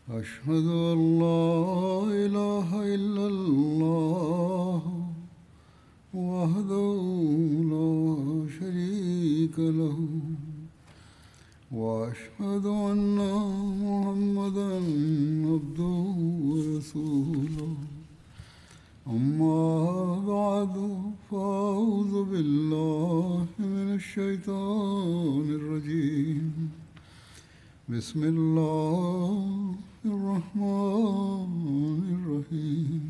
أشهد أن لا إله إلا الله وحده لا شريك له وأشهد أن محمدا عبده ورسوله أما بعد فأعوذ بالله من الشيطان الرجيم بسم الله الرحمن الرحيم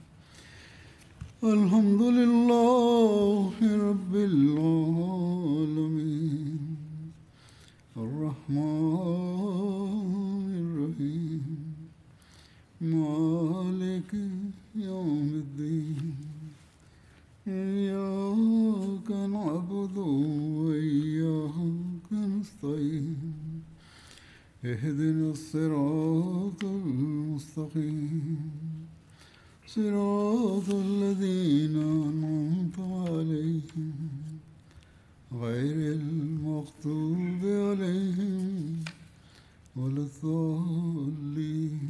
الحمد لله رب العالمين الرحمن الرحيم مالك يوم الدين إياك نعبد وإياك نستعين اهدنا الصراط المستقيم صراط الذين أنعمت عليهم غير المغضوب عليهم ولا الضالين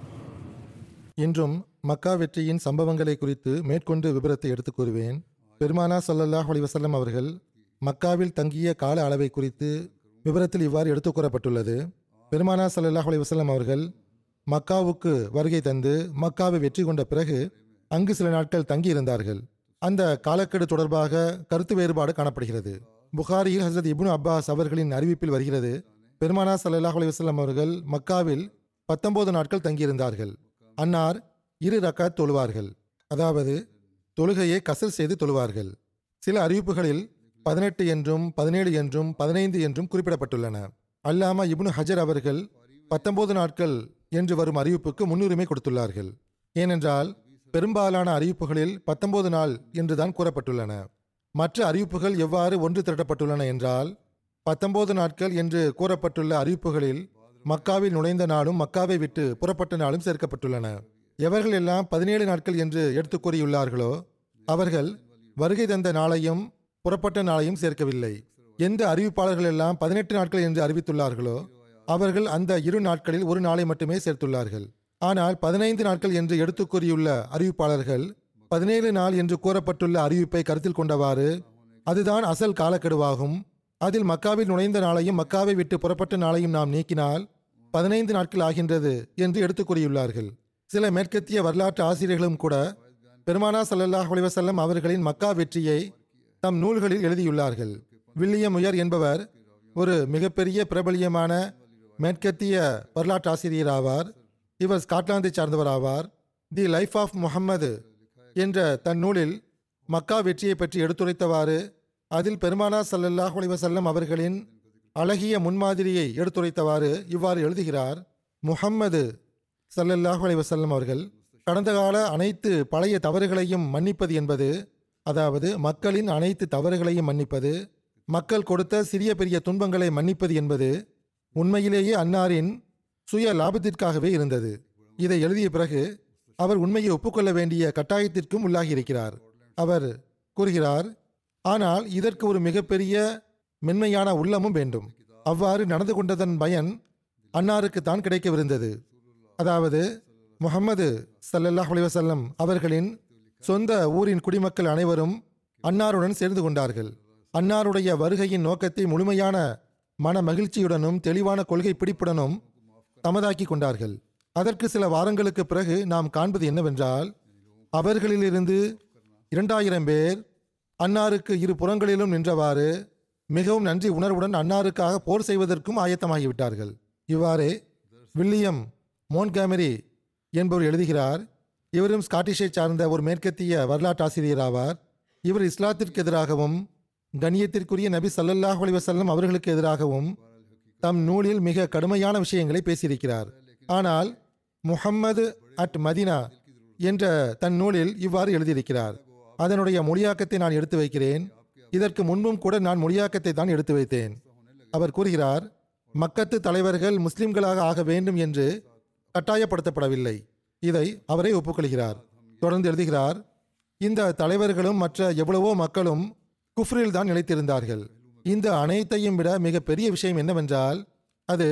இன்றும் மக்கா வெற்றியின் சம்பவங்களை குறித்து மேற்கொண்டு விபரத்தை எடுத்துக் கூறுவேன் பெருமானா ஸல்லல்லாஹு அலைஹி வஸல்லம் அவர்கள் மக்காவில் தங்கிய கால அளவை குறித்து விவரத்தில் இவ்வாறு எடுத்துக் கூறப்பட்டுள்ளது பெருமானா ஸல்லல்லாஹு அலைஹி வஸல்லம் அவர்கள் மக்காவுக்கு வருகை தந்து மக்காவை வெற்றி கொண்ட பிறகு அங்கு சில நாட்கள் தங்கியிருந்தார்கள் அந்த காலக்கெடு தொடர்பாக கருத்து வேறுபாடு காணப்படுகிறது புகாரியில் ஹசரத் இப்னு அப்பாஸ் அவர்களின் அறிவிப்பில் வருகிறது பெருமானா ஸல்லல்லாஹு அலைஹி வஸல்லம் அவர்கள் மக்காவில் பத்தொன்பது நாட்கள் தங்கியிருந்தார்கள் அன்னார் இரு ரக்காத் தொழுவார்கள் அதாவது தொழுகையை கசர் செய்து தொழுவார்கள் சில அறிவிப்புகளில் பதினெட்டு என்றும் பதினேழு என்றும் பதினைந்து என்றும் குறிப்பிடப்பட்டுள்ளன அல்லாமா இப்னு ஹஜர் அவர்கள் பத்தொன்பது நாட்கள் என்று வரும் அறிவிப்புக்கு முன்னுரிமை கொடுத்துள்ளார்கள் ஏனென்றால் பெரும்பாலான அறிவிப்புகளில் பத்தொன்பது நாள் என்றுதான் கூறப்பட்டுள்ளன மற்ற அறிவிப்புகள் எவ்வாறு ஒன்று திரட்டப்பட்டுள்ளன என்றால் பத்தொன்பது நாட்கள் என்று கூறப்பட்டுள்ள அறிவிப்புகளில் மக்காவில் நுழைந்த நாளும் மக்காவை விட்டு புறப்பட்ட நாளும் சேர்க்கப்பட்டுள்ளன எவர்கள் எல்லாம் பதினேழு நாட்கள் என்று எடுத்துக் கூறியுள்ளார்களோ அவர்கள் வருகை தந்த நாளையும் புறப்பட்ட நாளையும் சேர்க்கவில்லை எந்த அறிவிப்பாளர்கள் எல்லாம் பதினெட்டு நாட்கள் என்று அறிவித்துள்ளார்களோ அவர்கள் அந்த இரு நாட்களில் ஒரு நாளை மட்டுமே சேர்த்துள்ளார்கள் ஆனால் பதினைந்து நாட்கள் என்று எடுத்துக் கூறியுள்ள அறிவிப்பாளர்கள் பதினேழு நாள் என்று கூறப்பட்டுள்ள அறிவிப்பை கருத்தில் கொண்டவாறு அதுதான் அசல் காலக்கெடுவாகும் அதில் மக்காவில் நுழைந்த நாளையும் மக்காவை விட்டு புறப்பட்ட நாளையும் நாம் நீக்கினால் பதினைந்து நாட்கள் ஆகின்றது என்று எடுத்துக் கூறியுள்ளார்கள் சில மேற்கத்திய வரலாற்று ஆசிரியர்களும் கூட பெருமானா ஸல்லல்லாஹு அலைஹி வஸல்லம் அவர்களின் மக்கா வெற்றியை தம் நூல்களில் எழுதியுள்ளார்கள் வில்லியம் உயர் என்பவர் ஒரு மிகப்பெரிய பிரபலியமான மேற்கத்திய வரலாற்று ஆசிரியர் ஆவார் இவர் ஸ்காட்லாந்தை சார்ந்தவர் ஆவார் தி லைஃப் ஆஃப் முஹம்மது என்ற தன் நூலில் மக்கா வெற்றியை பற்றி எடுத்துரைத்தவாறு அதில் பெருமானா ஸல்லல்லாஹு அலைஹி வஸல்லம் அவர்களின் அழகிய முன்மாதிரியை எடுத்துரைத்தவாறு இவ்வாறு எழுதுகிறார் முஹம்மது ஸல்லல்லாஹு அலைஹி வஸல்லம் அவர்கள் கடந்த கால அனைத்து பழைய தவறுகளையும் மன்னிப்பது என்பது அதாவது மக்களின் அனைத்து தவறுகளையும் மன்னிப்பது மக்கள் கொடுத்த சிறிய பெரிய துன்பங்களை மன்னிப்பது என்பது உண்மையிலேயே அன்னாரின் சுய லாபத்திற்காகவே இருந்தது இதை எழுதிய பிறகு அவர் உண்மையை ஒப்புக்கொள்ள வேண்டிய கட்டாயத்திற்கும் உள்ளாகியிருக்கிறார் அவர் கூறுகிறார் ஆனால் இதற்கு ஒரு மிகப்பெரிய மென்மையான உள்ளமும் வேண்டும் அவ்வாறு நடந்து கொண்டதன் பயன் அன்னாருக்கு தான் கிடைக்கவிருந்தது அதாவது முகம்மது ஸல்லல்லாஹு அலைஹி வஸல்லம் அவர்களின் சொந்த ஊரின் குடிமக்கள் அனைவரும் அன்னாருடன் சேர்ந்து கொண்டார்கள் அன்னாருடைய வருகையின் நோக்கத்தை முழுமையான மன மகிழ்ச்சியுடனும் தெளிவான கொள்கை பிடிப்புடனும் தமதாக்கி கொண்டார்கள் அதற்கு சில வாரங்களுக்கு பிறகு நாம் காண்பது என்னவென்றால் அவர்களிலிருந்து இரண்டாயிரம் பேர் அன்னாருக்கு இரு புறங்களிலும் நின்றவாறு மிகவும் நன்றி உணர்வுடன் அன்னாருக்காக போர் செய்வதற்கும் ஆயத்தமாகிவிட்டார்கள் இவ்வாறே வில்லியம் மோன்காமெரி என்பவர் எழுதுகிறார் இவரும் ஸ்காட்டிஷை சார்ந்த ஒரு மேற்கத்திய வரலாற்று ஆசிரியர் ஆவார் இவர் இஸ்லாத்திற்கு எதிராகவும் கண்ணியத்திற்குரிய நபி ஸல்லல்லாஹு அலைஹி வஸல்லம் அவர்களுக்கு எதிராகவும் தம் நூலில் மிக கடுமையான விஷயங்களை பேசியிருக்கிறார் ஆனால் முஹம்மது அட் மதினா என்ற தன் நூலில் இவ்வாறு எழுதியிருக்கிறார் அதனுடைய மொழியாக்கத்தை நான் எடுத்து வைக்கிறேன் இதற்கு முன்பும் கூட நான் மொழியாக்கத்தை தான் எடுத்து வைத்தேன் அவர் கூறுகிறார் மக்கத்து தலைவர்கள் முஸ்லிம்களாக ஆக வேண்டும் என்று கட்டாயப்படுத்தப்படவில்லை இதை அவரே ஒப்புக்கொள்கிறார் தொடர்ந்து எழுதுகிறார் இந்த தலைவர்களும் மற்ற எவ்வளவோ மக்களும் குஃப்ரில் தான் நிலைத்திருந்தார்கள் இந்த அனைத்தையும் விட மிக பெரிய விஷயம் என்னவென்றால் அது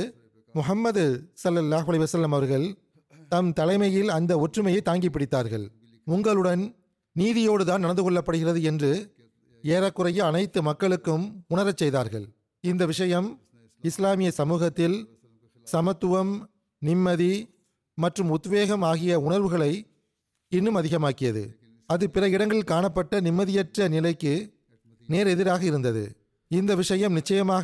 முஹம்மது ஸல்லல்லாஹு அலைஹி வஸல்லம் அவர்கள் தம் தலைமையில் அந்த ஒற்றுமையை தாங்கி பிடித்தார்கள் உங்களுடன் நீதியோடு தான் நடந்து கொள்ளப்படுகிறது என்று ஏறக்குறைய அனைத்து மக்களுக்கும் உணரச் செய்தார்கள் இந்த விஷயம் இஸ்லாமிய சமூகத்தில் சமத்துவம் நிம்மதி மற்றும் உத்வேகம் ஆகிய உணர்வுகளை இன்னும் அதிகமாக்கியது அது பிற இடங்களில் காணப்பட்ட நிம்மதியற்ற நிலைக்கு நேர் எதிராக இருந்தது இந்த விஷயம் நிச்சயமாக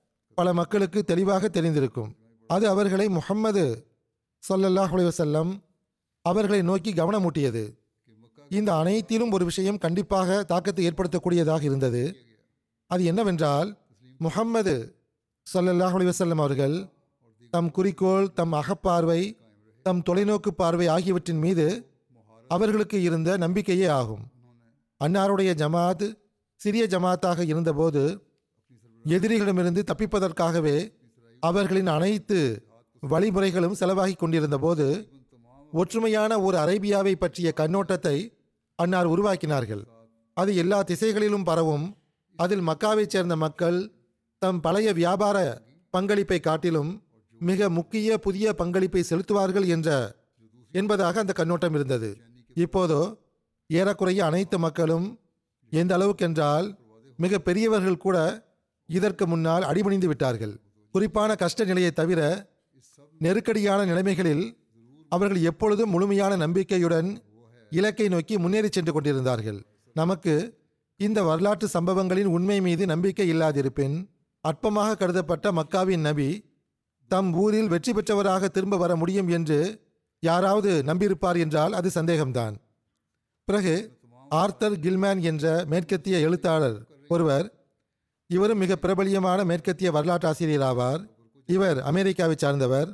பல மக்களுக்கு தெளிவாக தெரிந்திருக்கும் அது அவர்களை முஹம்மது ஸல்லல்லாஹு அலைஹி வஸல்லம் அவர்களை நோக்கி கவனமூட்டியது இந்த அனைத்திலும் ஒரு விஷயம் கண்டிப்பாக தாக்கத்தை ஏற்படுத்தக்கூடியதாக இருந்தது அது என்னவென்றால் முஹம்மது ஸல்லல்லாஹு அலைஹி வஸல்லம் அவர்கள் தம் குறிக்கோள் தம் அகப்பார்வை தம் தொலைநோக்கு பார்வை ஆகியவற்றின் மீது அவர்களுக்கு இருந்த நம்பிக்கையே ஆகும் அன்னாருடைய ஜமாத் சிறிய ஜமாத்தாக இருந்தபோது எதிரிகளிடமிருந்து தப்பிப்பதற்காகவே அவர்களின் அனைத்து வழிமுறைகளும் செலவாகி கொண்டிருந்த போது ஒற்றுமையான ஒரு அரேபியாவை பற்றிய கண்ணோட்டத்தை அன்னார் உருவாக்கினார்கள் அது எல்லா திசைகளிலும் பரவும் அதில் மக்காவைச் சேர்ந்த மக்கள் தம் பழைய வியாபார பங்களிப்பை காட்டிலும் மிக முக்கிய புதிய பங்களிப்பை செலுத்துவார்கள் என்ற என்பதாக அந்த கண்ணோட்டம் இருந்தது இப்போதோ ஏறக்குறைய அனைத்து மக்களும் எந்த அளவுக்கென்றால் மிக பெரியவர்கள் கூட இதற்கு முன்னால் அடிபணிந்து விட்டார்கள் குறிப்பான கஷ்ட நிலையை தவிர நெருக்கடியான நிலைமைகளில் அவர்கள் எப்பொழுதும் முழுமையான நம்பிக்கையுடன் இலக்கை நோக்கி முன்னேறி சென்று கொண்டிருந்தார்கள் நமக்கு இந்த வரலாற்று சம்பவங்களின் உண்மை மீது நம்பிக்கை இல்லாதிருப்பின் அற்பமாக கருதப்பட்ட மக்காவின் நபி தம் ஊரில் வெற்றி பெற்றவராக திரும்ப வர முடியும் என்று யாராவது நம்பியிருப்பார் என்றால் அது சந்தேகம்தான் பிறகு ஆர்த்தர் கில்மேன் என்ற மேற்கத்திய எழுத்தாளர் ஒருவர் இவரும் மிக பிரபலியமான மேற்கத்திய வரலாற்று ஆசிரியர் ஆவார் இவர் அமெரிக்காவை சார்ந்தவர்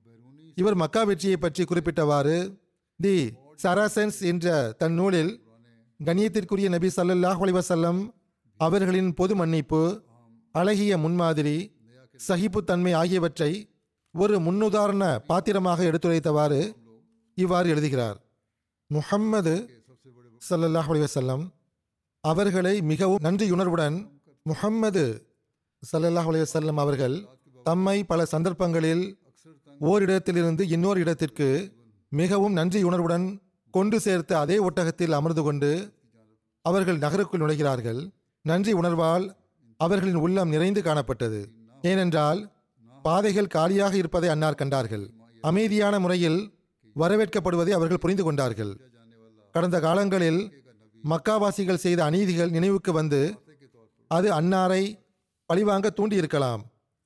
இவர் மக்கா வெற்றியை பற்றி குறிப்பிட்டவாறு தி சராசன்ஸ் என்ற தன் நூலில் கண்ணியத்திற்குரிய நபி ஸல்லல்லாஹு அலைஹி வஸல்லம் அவர்களின் பொது மன்னிப்பு அழகிய முன்மாதிரி சகிப்புத்தன்மை ஆகியவற்றை ஒரு முன்னுதாரண பாத்திரமாக எடுத்துரைத்தவாறு இவ்வாறு எழுதுகிறார் முஹம்மது ஸல்லல்லாஹு அலைஹி வஸல்லம் அவர்களை மிகவும் நன்றியுணர்வுடன் முஹம்மது ஸல்லல்லாஹு அலைஹி வஸல்லம் அவர்கள் தம்மை பல சந்தர்ப்பங்களில் ஓரிடத்திலிருந்து இன்னொரு இடத்திற்கு மிகவும் நன்றியுணர்வுடன் கொண்டு சேர்த்த அதே ஒட்டகத்தில் அமர்ந்து கொண்டு அவர்கள் நகருக்குள் நுழைகிறார்கள் நன்றி உணர்வால் அவர்களின் உள்ளம் நிறைந்து காணப்பட்டது ஏனென்றால் பாதைகள் காலியாக இருப்பதை அன்னார் கண்டார்கள் அமைதியான முறையில் வரவேற்கப்படுவதை அவர்கள் புரிந்து கொண்டார்கள் கடந்த காலங்களில் மக்காவாசிகள் செய்த அநீதிகள் நினைவுக்கு வந்து அது அன்னாரை பழிவாங்க தூண்டியிருக்கலாம்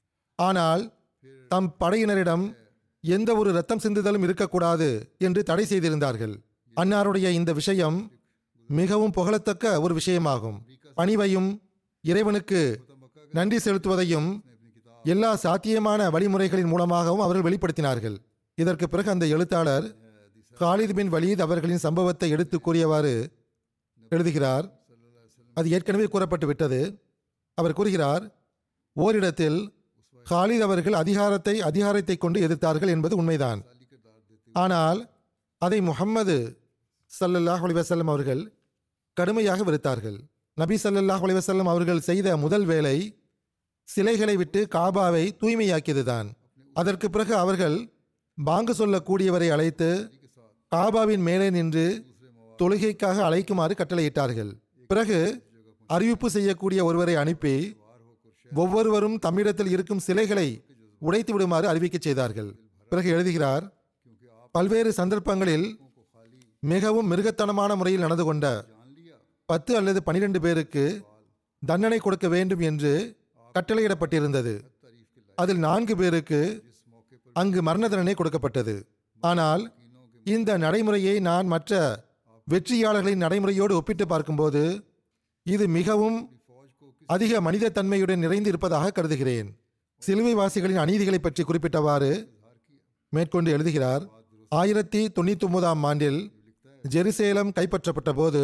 ஆனால் தம் படையினரிடம் எந்த ஒரு ரத்தம் சிந்துதலும் இருக்கக்கூடாது என்று தடை செய்திருந்தார்கள் அன்னாருடைய இந்த விஷயம் மிகவும் புகழத்தக்க ஒரு விஷயமாகும் பணிவையும் இறைவனுக்கு நன்றி செலுத்துவதையும் எல்லா சாத்தியமான வழிமுறைகளின் மூலமாகவும் அவர்கள் வெளிப்படுத்தினார்கள் இதற்கு பிறகு அந்த எழுத்தாளர் காலித் பின் வலீத் அவர்களின் சம்பவத்தை எடுத்து கூறியவாறு எழுதுகிறார் அது ஏற்கனவே கூறப்பட்டு விட்டது அவர் கூறுகிறார் ஓரிடத்தில் காலித் அவர்கள் அதிகாரத்தை அதிகாரத்தை கொண்டு எதிர்த்தார்கள் என்பது உண்மைதான் ஆனால் அதை முஹம்மது ஸல்லல்லாஹு அலைஹி வஸல்லம் அவர்கள் கடுமையாக வெறுத்தார்கள் நபி ஸல்லல்லாஹு அலைஹி வஸல்லம் அவர்கள் செய்த முதல் வேலை சிலைகளை விட்டு காபாவை தூய்மையாக்கியதுதான் அதற்கு பிறகு அவர்கள் பாங்கு சொல்லக்கூடியவரை அழைத்து காபாவின் மேலே நின்று தொழுகைக்காக அழைக்குமாறு கட்டளையிட்டார்கள் பிறகு அறிவிப்பு செய்யக்கூடிய ஒருவரை அனுப்பி ஒவ்வொருவரும் தம்மிடத்தில் இருக்கும் சிலைகளை உடைத்து விடுமாறு அறிவிக்கச் செய்தார்கள் பிறகு எழுதுகிறார் பல்வேறு சந்தர்ப்பங்களில் மிகவும் மிருகத்தனமான முறையில் நடந்து கொண்ட பத்து அல்லது பனிரெண்டு பேருக்கு தண்டனை கொடுக்க வேண்டும் என்று கட்டளையிடப்பட்டிருந்தது அதில் நான்கு பேருக்கு அங்கு மரண தண்டனை கொடுக்கப்பட்டது ஆனால் இந்த நடைமுறையை நான் மற்ற வெற்றியாளர்களின் நடைமுறையோடு ஒப்பிட்டு பார்க்கும்போது இது மிகவும் அதிக மனிதத்தன்மையுடன் நிறைந்து இருப்பதாக கருதுகிறேன் சிலுவைவாசிகளின் அநீதிகளை பற்றி குறிப்பிட்டவாறு மேற்கொண்டு எழுதுகிறார் ஆயிரத்தி தொண்ணூத்தி ஒன்பதாம் ஆண்டில் ஜெருசேலம் கைப்பற்றப்பட்ட போது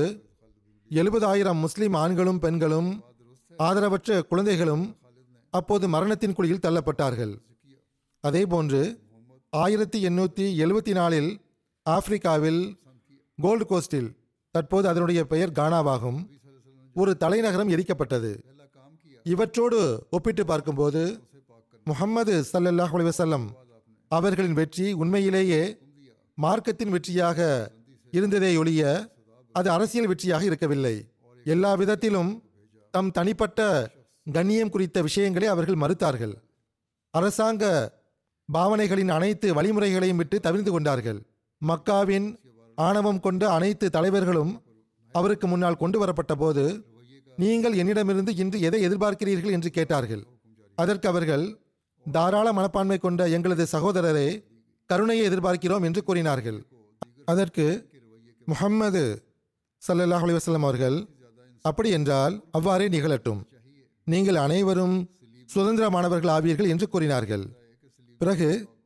எழுபதாயிரம் முஸ்லிம் ஆண்களும் பெண்களும் ஆதரவற்ற குழந்தைகளும் அப்போது மரணத்தின் குழியில் தள்ளப்பட்டார்கள் அதேபோன்று ஆயிரத்தி எண்ணூற்றி எழுபத்தி நாலில் ஆப்பிரிக்காவில் கோல்டு கோஸ்டில் தற்போது அதனுடைய பெயர் கானாவாகும் ஒரு தலைநகரம் எரிக்கப்பட்டது இவற்றோடு ஒப்பிட்டு பார்க்கும்போது முஹம்மது ஸல்லல்லாஹு அலைஹி வஸல்லம் அவர்களின் வெற்றி உண்மையிலேயே மார்க்கத்தின் வெற்றியாக இருந்ததே ஒழிய அது அரசியல் வெற்றியாக இருக்கவில்லை எல்லா விதத்திலும் தம் தனிப்பட்ட கண்ணியம் குறித்த விஷயங்களை அவர்கள் மறுத்தார்கள் அரசாங்க பாவனைகளின் அனைத்து வழிமுறைகளையும் விட்டு தவிர்ந்து கொண்டார்கள் மக்காவின் ஆணவம் கொண்ட அனைத்து தலைவர்களும் அவருக்கு முன்னால் கொண்டு வரப்பட்ட போது நீங்கள் என்னிடமிருந்து இன்று எதை எதிர்பார்க்கிறீர்கள் என்று கேட்டார்கள் அதற்கு அவர்கள் தாராள மனப்பான்மை கொண்ட எங்களது சகோதரரே கருணையை எதிர்பார்க்கிறோம் என்று கூறினார்கள் அதற்கு முஹம்மது ஸல்லல்லாஹு அலைஹி வஸல்லம் அவர்கள் அப்படி என்றால் அவ்வாறே நிகழட்டும் நீங்கள் அனைவரும் சுதந்திரமானவர்கள் ஆவீர்கள் என்று கூறினார்கள் பிறகு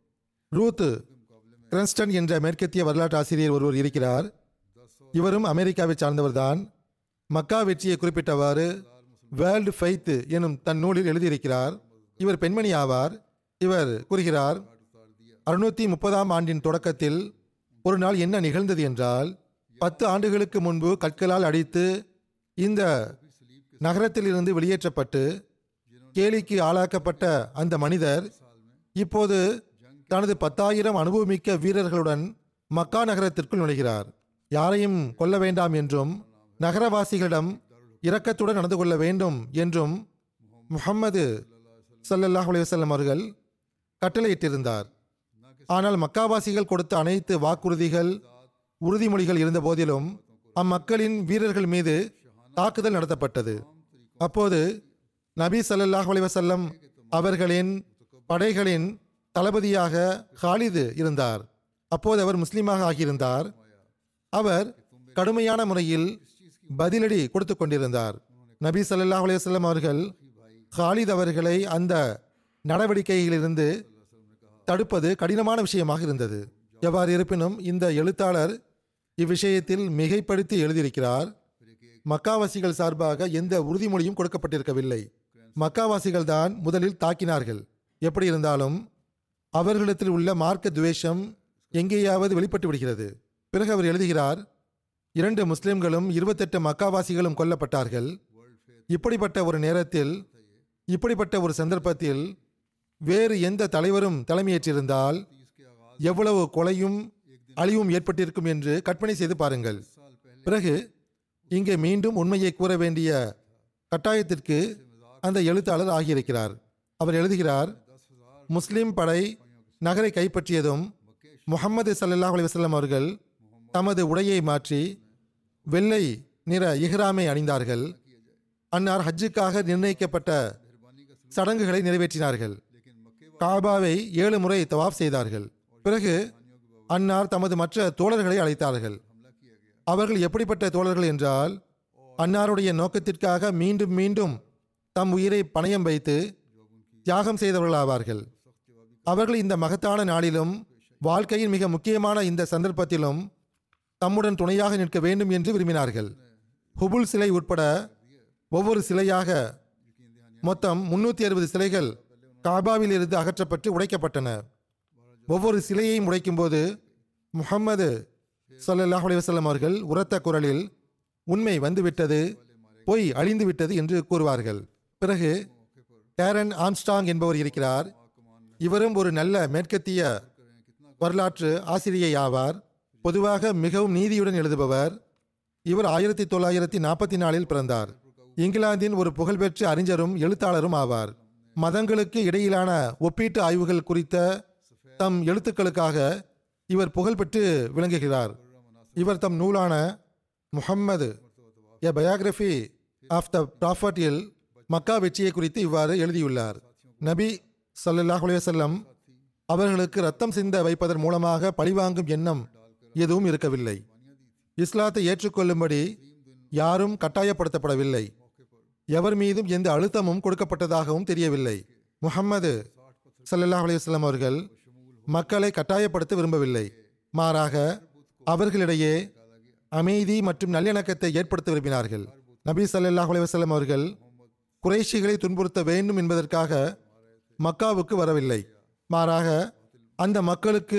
ரூத் கிரன்ஸ்டன் என்ற மேற்கத்திய வரலாற்று ஆசிரியர் ஒருவர் இருக்கிறார் இவரும் அமெரிக்காவை சார்ந்தவர்தான் மக்கா வெற்றியை குறிப்பிட்டவாறு வேர்ல்டு ஃபைத் எனும் தன் நூலில் எழுதியிருக்கிறார் இவர் பெண்மணி ஆவார் இவர் கூறுகிறார் அறுநூத்தி முப்பதாம் ஆண்டின் தொடக்கத்தில் ஒரு நாள் என்ன நிகழ்ந்தது என்றால் பத்து ஆண்டுகளுக்கு முன்பு கற்களால் அடித்து இந்த நகரத்திலிருந்து வெளியேற்றப்பட்டு கேலிக்கு ஆளாக்கப்பட்ட அந்த மனிதர் இப்போது தனது பத்தாயிரம் அனுபவமிக்க வீரர்களுடன் மக்கா நகரத்திற்குள் நுழைகிறார் யாரையும் கொல்ல வேண்டாம் என்றும் நகரவாசிகளிடம் இரக்கத்துடன் நடந்து கொள்ள வேண்டும் என்றும் முஹம்மது ஸல்லல்லாஹு அலைஹி வஸல்லம் அவர்கள் கட்டளையிட்டிருந்தார் ஆனால் மக்காவாசிகள் கொடுத்த அனைத்து வாக்குறுதிகள் உறுதிமொழிகள் இருந்த போதிலும் அம்மக்களின் வீரர்கள் மீது தாக்குதல் நடத்தப்பட்டது அப்போது நபி ஸல்லல்லாஹு அலைஹி வஸல்லம் அவர்களின் படைகளின் தளபதியாக ஹாலிது இருந்தார் அப்போது அவர் முஸ்லீமாக ஆகியிருந்தார் அவர் கடுமையான முறையில் பதிலடி கொடுத்து கொண்டிருந்தார் நபி ஸல்லல்லாஹு அலைஹி வஸல்லம் அவர்கள் ஹாலித் அவர்களை அந்த நடவடிக்கையிலிருந்து தடுப்பது கடினமான விஷயமாக இருந்தது எவ்வாறு இருப்பினும் இந்த எழுத்தாளர் இவ்விஷயத்தில் மிகைப்படுத்தி எழுதியிருக்கிறார் மக்காவாசிகள் சார்பாக எந்த உறுதிமொழியும் கொடுக்கப்பட்டிருக்கவில்லை மக்காவாசிகள் தான் முதலில் தாக்கினார்கள் எப்படி இருந்தாலும் அவர்களிடத்தில் உள்ள மார்க்க துவேஷம் எங்கேயாவது வெளிப்பட்டு விடுகிறது பிறகு அவர் எழுதுகிறார் இரண்டு முஸ்லிம்களும் இருபத்தெட்டு மக்காவாசிகளும் கொல்லப்பட்டார்கள் இப்படிப்பட்ட ஒரு நேரத்தில் இப்படிப்பட்ட ஒரு சந்தர்ப்பத்தில் வேறு எந்த தலைவரும் தலைமையேற்றிருந்தால் எவ்வளவு கொலையும் அழிவும் ஏற்பட்டிருக்கும் என்று கற்பனை செய்து பாருங்கள் பிறகு இங்கே மீண்டும் உண்மையை கூற வேண்டிய கட்டாயத்திற்கு அந்த எழுத்தாளர் ஆகியிருக்கிறார் அவர் எழுதுகிறார் முஸ்லிம் படை நகரை கைப்பற்றியதும் முகமது சல்லல்லாஹு அலைஹி வஸல்லம் அவர்கள் தமது உடையை மாற்றி வெள்ளை நிற இஹ்ராமை அணிந்தார்கள் அன்னார் ஹஜ்ஜுக்காக நிர்ணயிக்கப்பட்ட சடங்குகளை நிறைவேற்றினார்கள் காபாவை ஏழு முறை தவாப் செய்தார்கள் பிறகு அன்னார் தமது மற்ற தோழர்களை அழைத்தார்கள் அவர்கள் எப்படிப்பட்ட தோழர்கள் என்றால் அன்னாருடைய நோக்கத்திற்காக மீண்டும் மீண்டும் தம் உயிரை பணயம் வைத்து தியாகம் செய்தவர்களாவார்கள் அவர்கள் இந்த மகத்தான நாளிலும் வாழ்க்கையின் மிக முக்கியமான இந்த சந்தர்ப்பத்திலும் தம்முடன் துணையாக நிற்க வேண்டும் என்று விரும்பினார்கள் ஹுபுல் சிலை உட்பட ஒவ்வொரு சிலையாக மொத்தம் முன்னூற்றி அறுபது சிலைகள் காபாவில் இருந்து அகற்றப்பட்டு உடைக்கப்பட்டன ஒவ்வொரு சிலையையும் உடைக்கும்போது முஹம்மது ஸல்லல்லாஹு அலைஹி வஸல்லம் அவர்கள் உரத்த குரலில் உண்மை வந்துவிட்டது பொய் அழிந்து விட்டது என்று கூறுவார்கள் பிறகு கேரன் ஆம்ஸ்டாங் என்பவர் இருக்கிறார் இவரும் ஒரு நல்ல மேற்கத்திய வரலாற்று ஆசிரியை ஆவார் பொதுவாக மிகவும் நீதியுடன் எழுதுபவர் இவர் ஆயிரத்தி தொள்ளாயிரத்தி நாற்பத்தி நாலில் பிறந்தார் இங்கிலாந்தின் ஒரு புகழ்பெற்ற அறிஞரும் எழுத்தாளரும் ஆவார் மதங்களுக்கு இடையிலான ஒப்பீட்டு ஆய்வுகள் குறித்த தம் எழுத்துக்களுக்காக இவர் புகழ்பெற்று விளங்குகிறார் இவர் தம் நூலான Muhammad a biography of the ப்ராஃபட்டில் மக்கா வெற்றியை குறித்து இவ்வாறு எழுதியுள்ளார் நபி ஸல்லல்லாஹு அலைஹி வஸல்லம் அவர்களுக்கு ரத்தம் சிந்த வைப்பதன் மூலமாக பழிவாங்கும் எண்ணம் எதுவும் இருக்கவில்லை இஸ்லாத்தை ஏற்றுக்கொள்ளும்படி யாரும் கட்டாயப்படுத்தப்படவில்லை எவர் மீதும் எந்த அழுத்தமும் கொடுக்கப்பட்டதாகவும் தெரியவில்லை முஹம்மது ஸல்லல்லாஹு அலைஹி வஸல்லம் அவர்கள் மக்களை கட்டாயப்படுத்த விரும்பவில்லை மாறாக அவர்களிடையே அமைதி மற்றும் நல்லிணக்கத்தை ஏற்படுத்த விரும்பினார்கள் நபி ஸல்லல்லாஹு அலைஹி வஸல்லம் அவர்கள் குறைஷிகளை துன்புறுத்த வேண்டும் என்பதற்காக மக்காவுக்கு வரவில்லை மாறாக அந்த மக்களுக்கு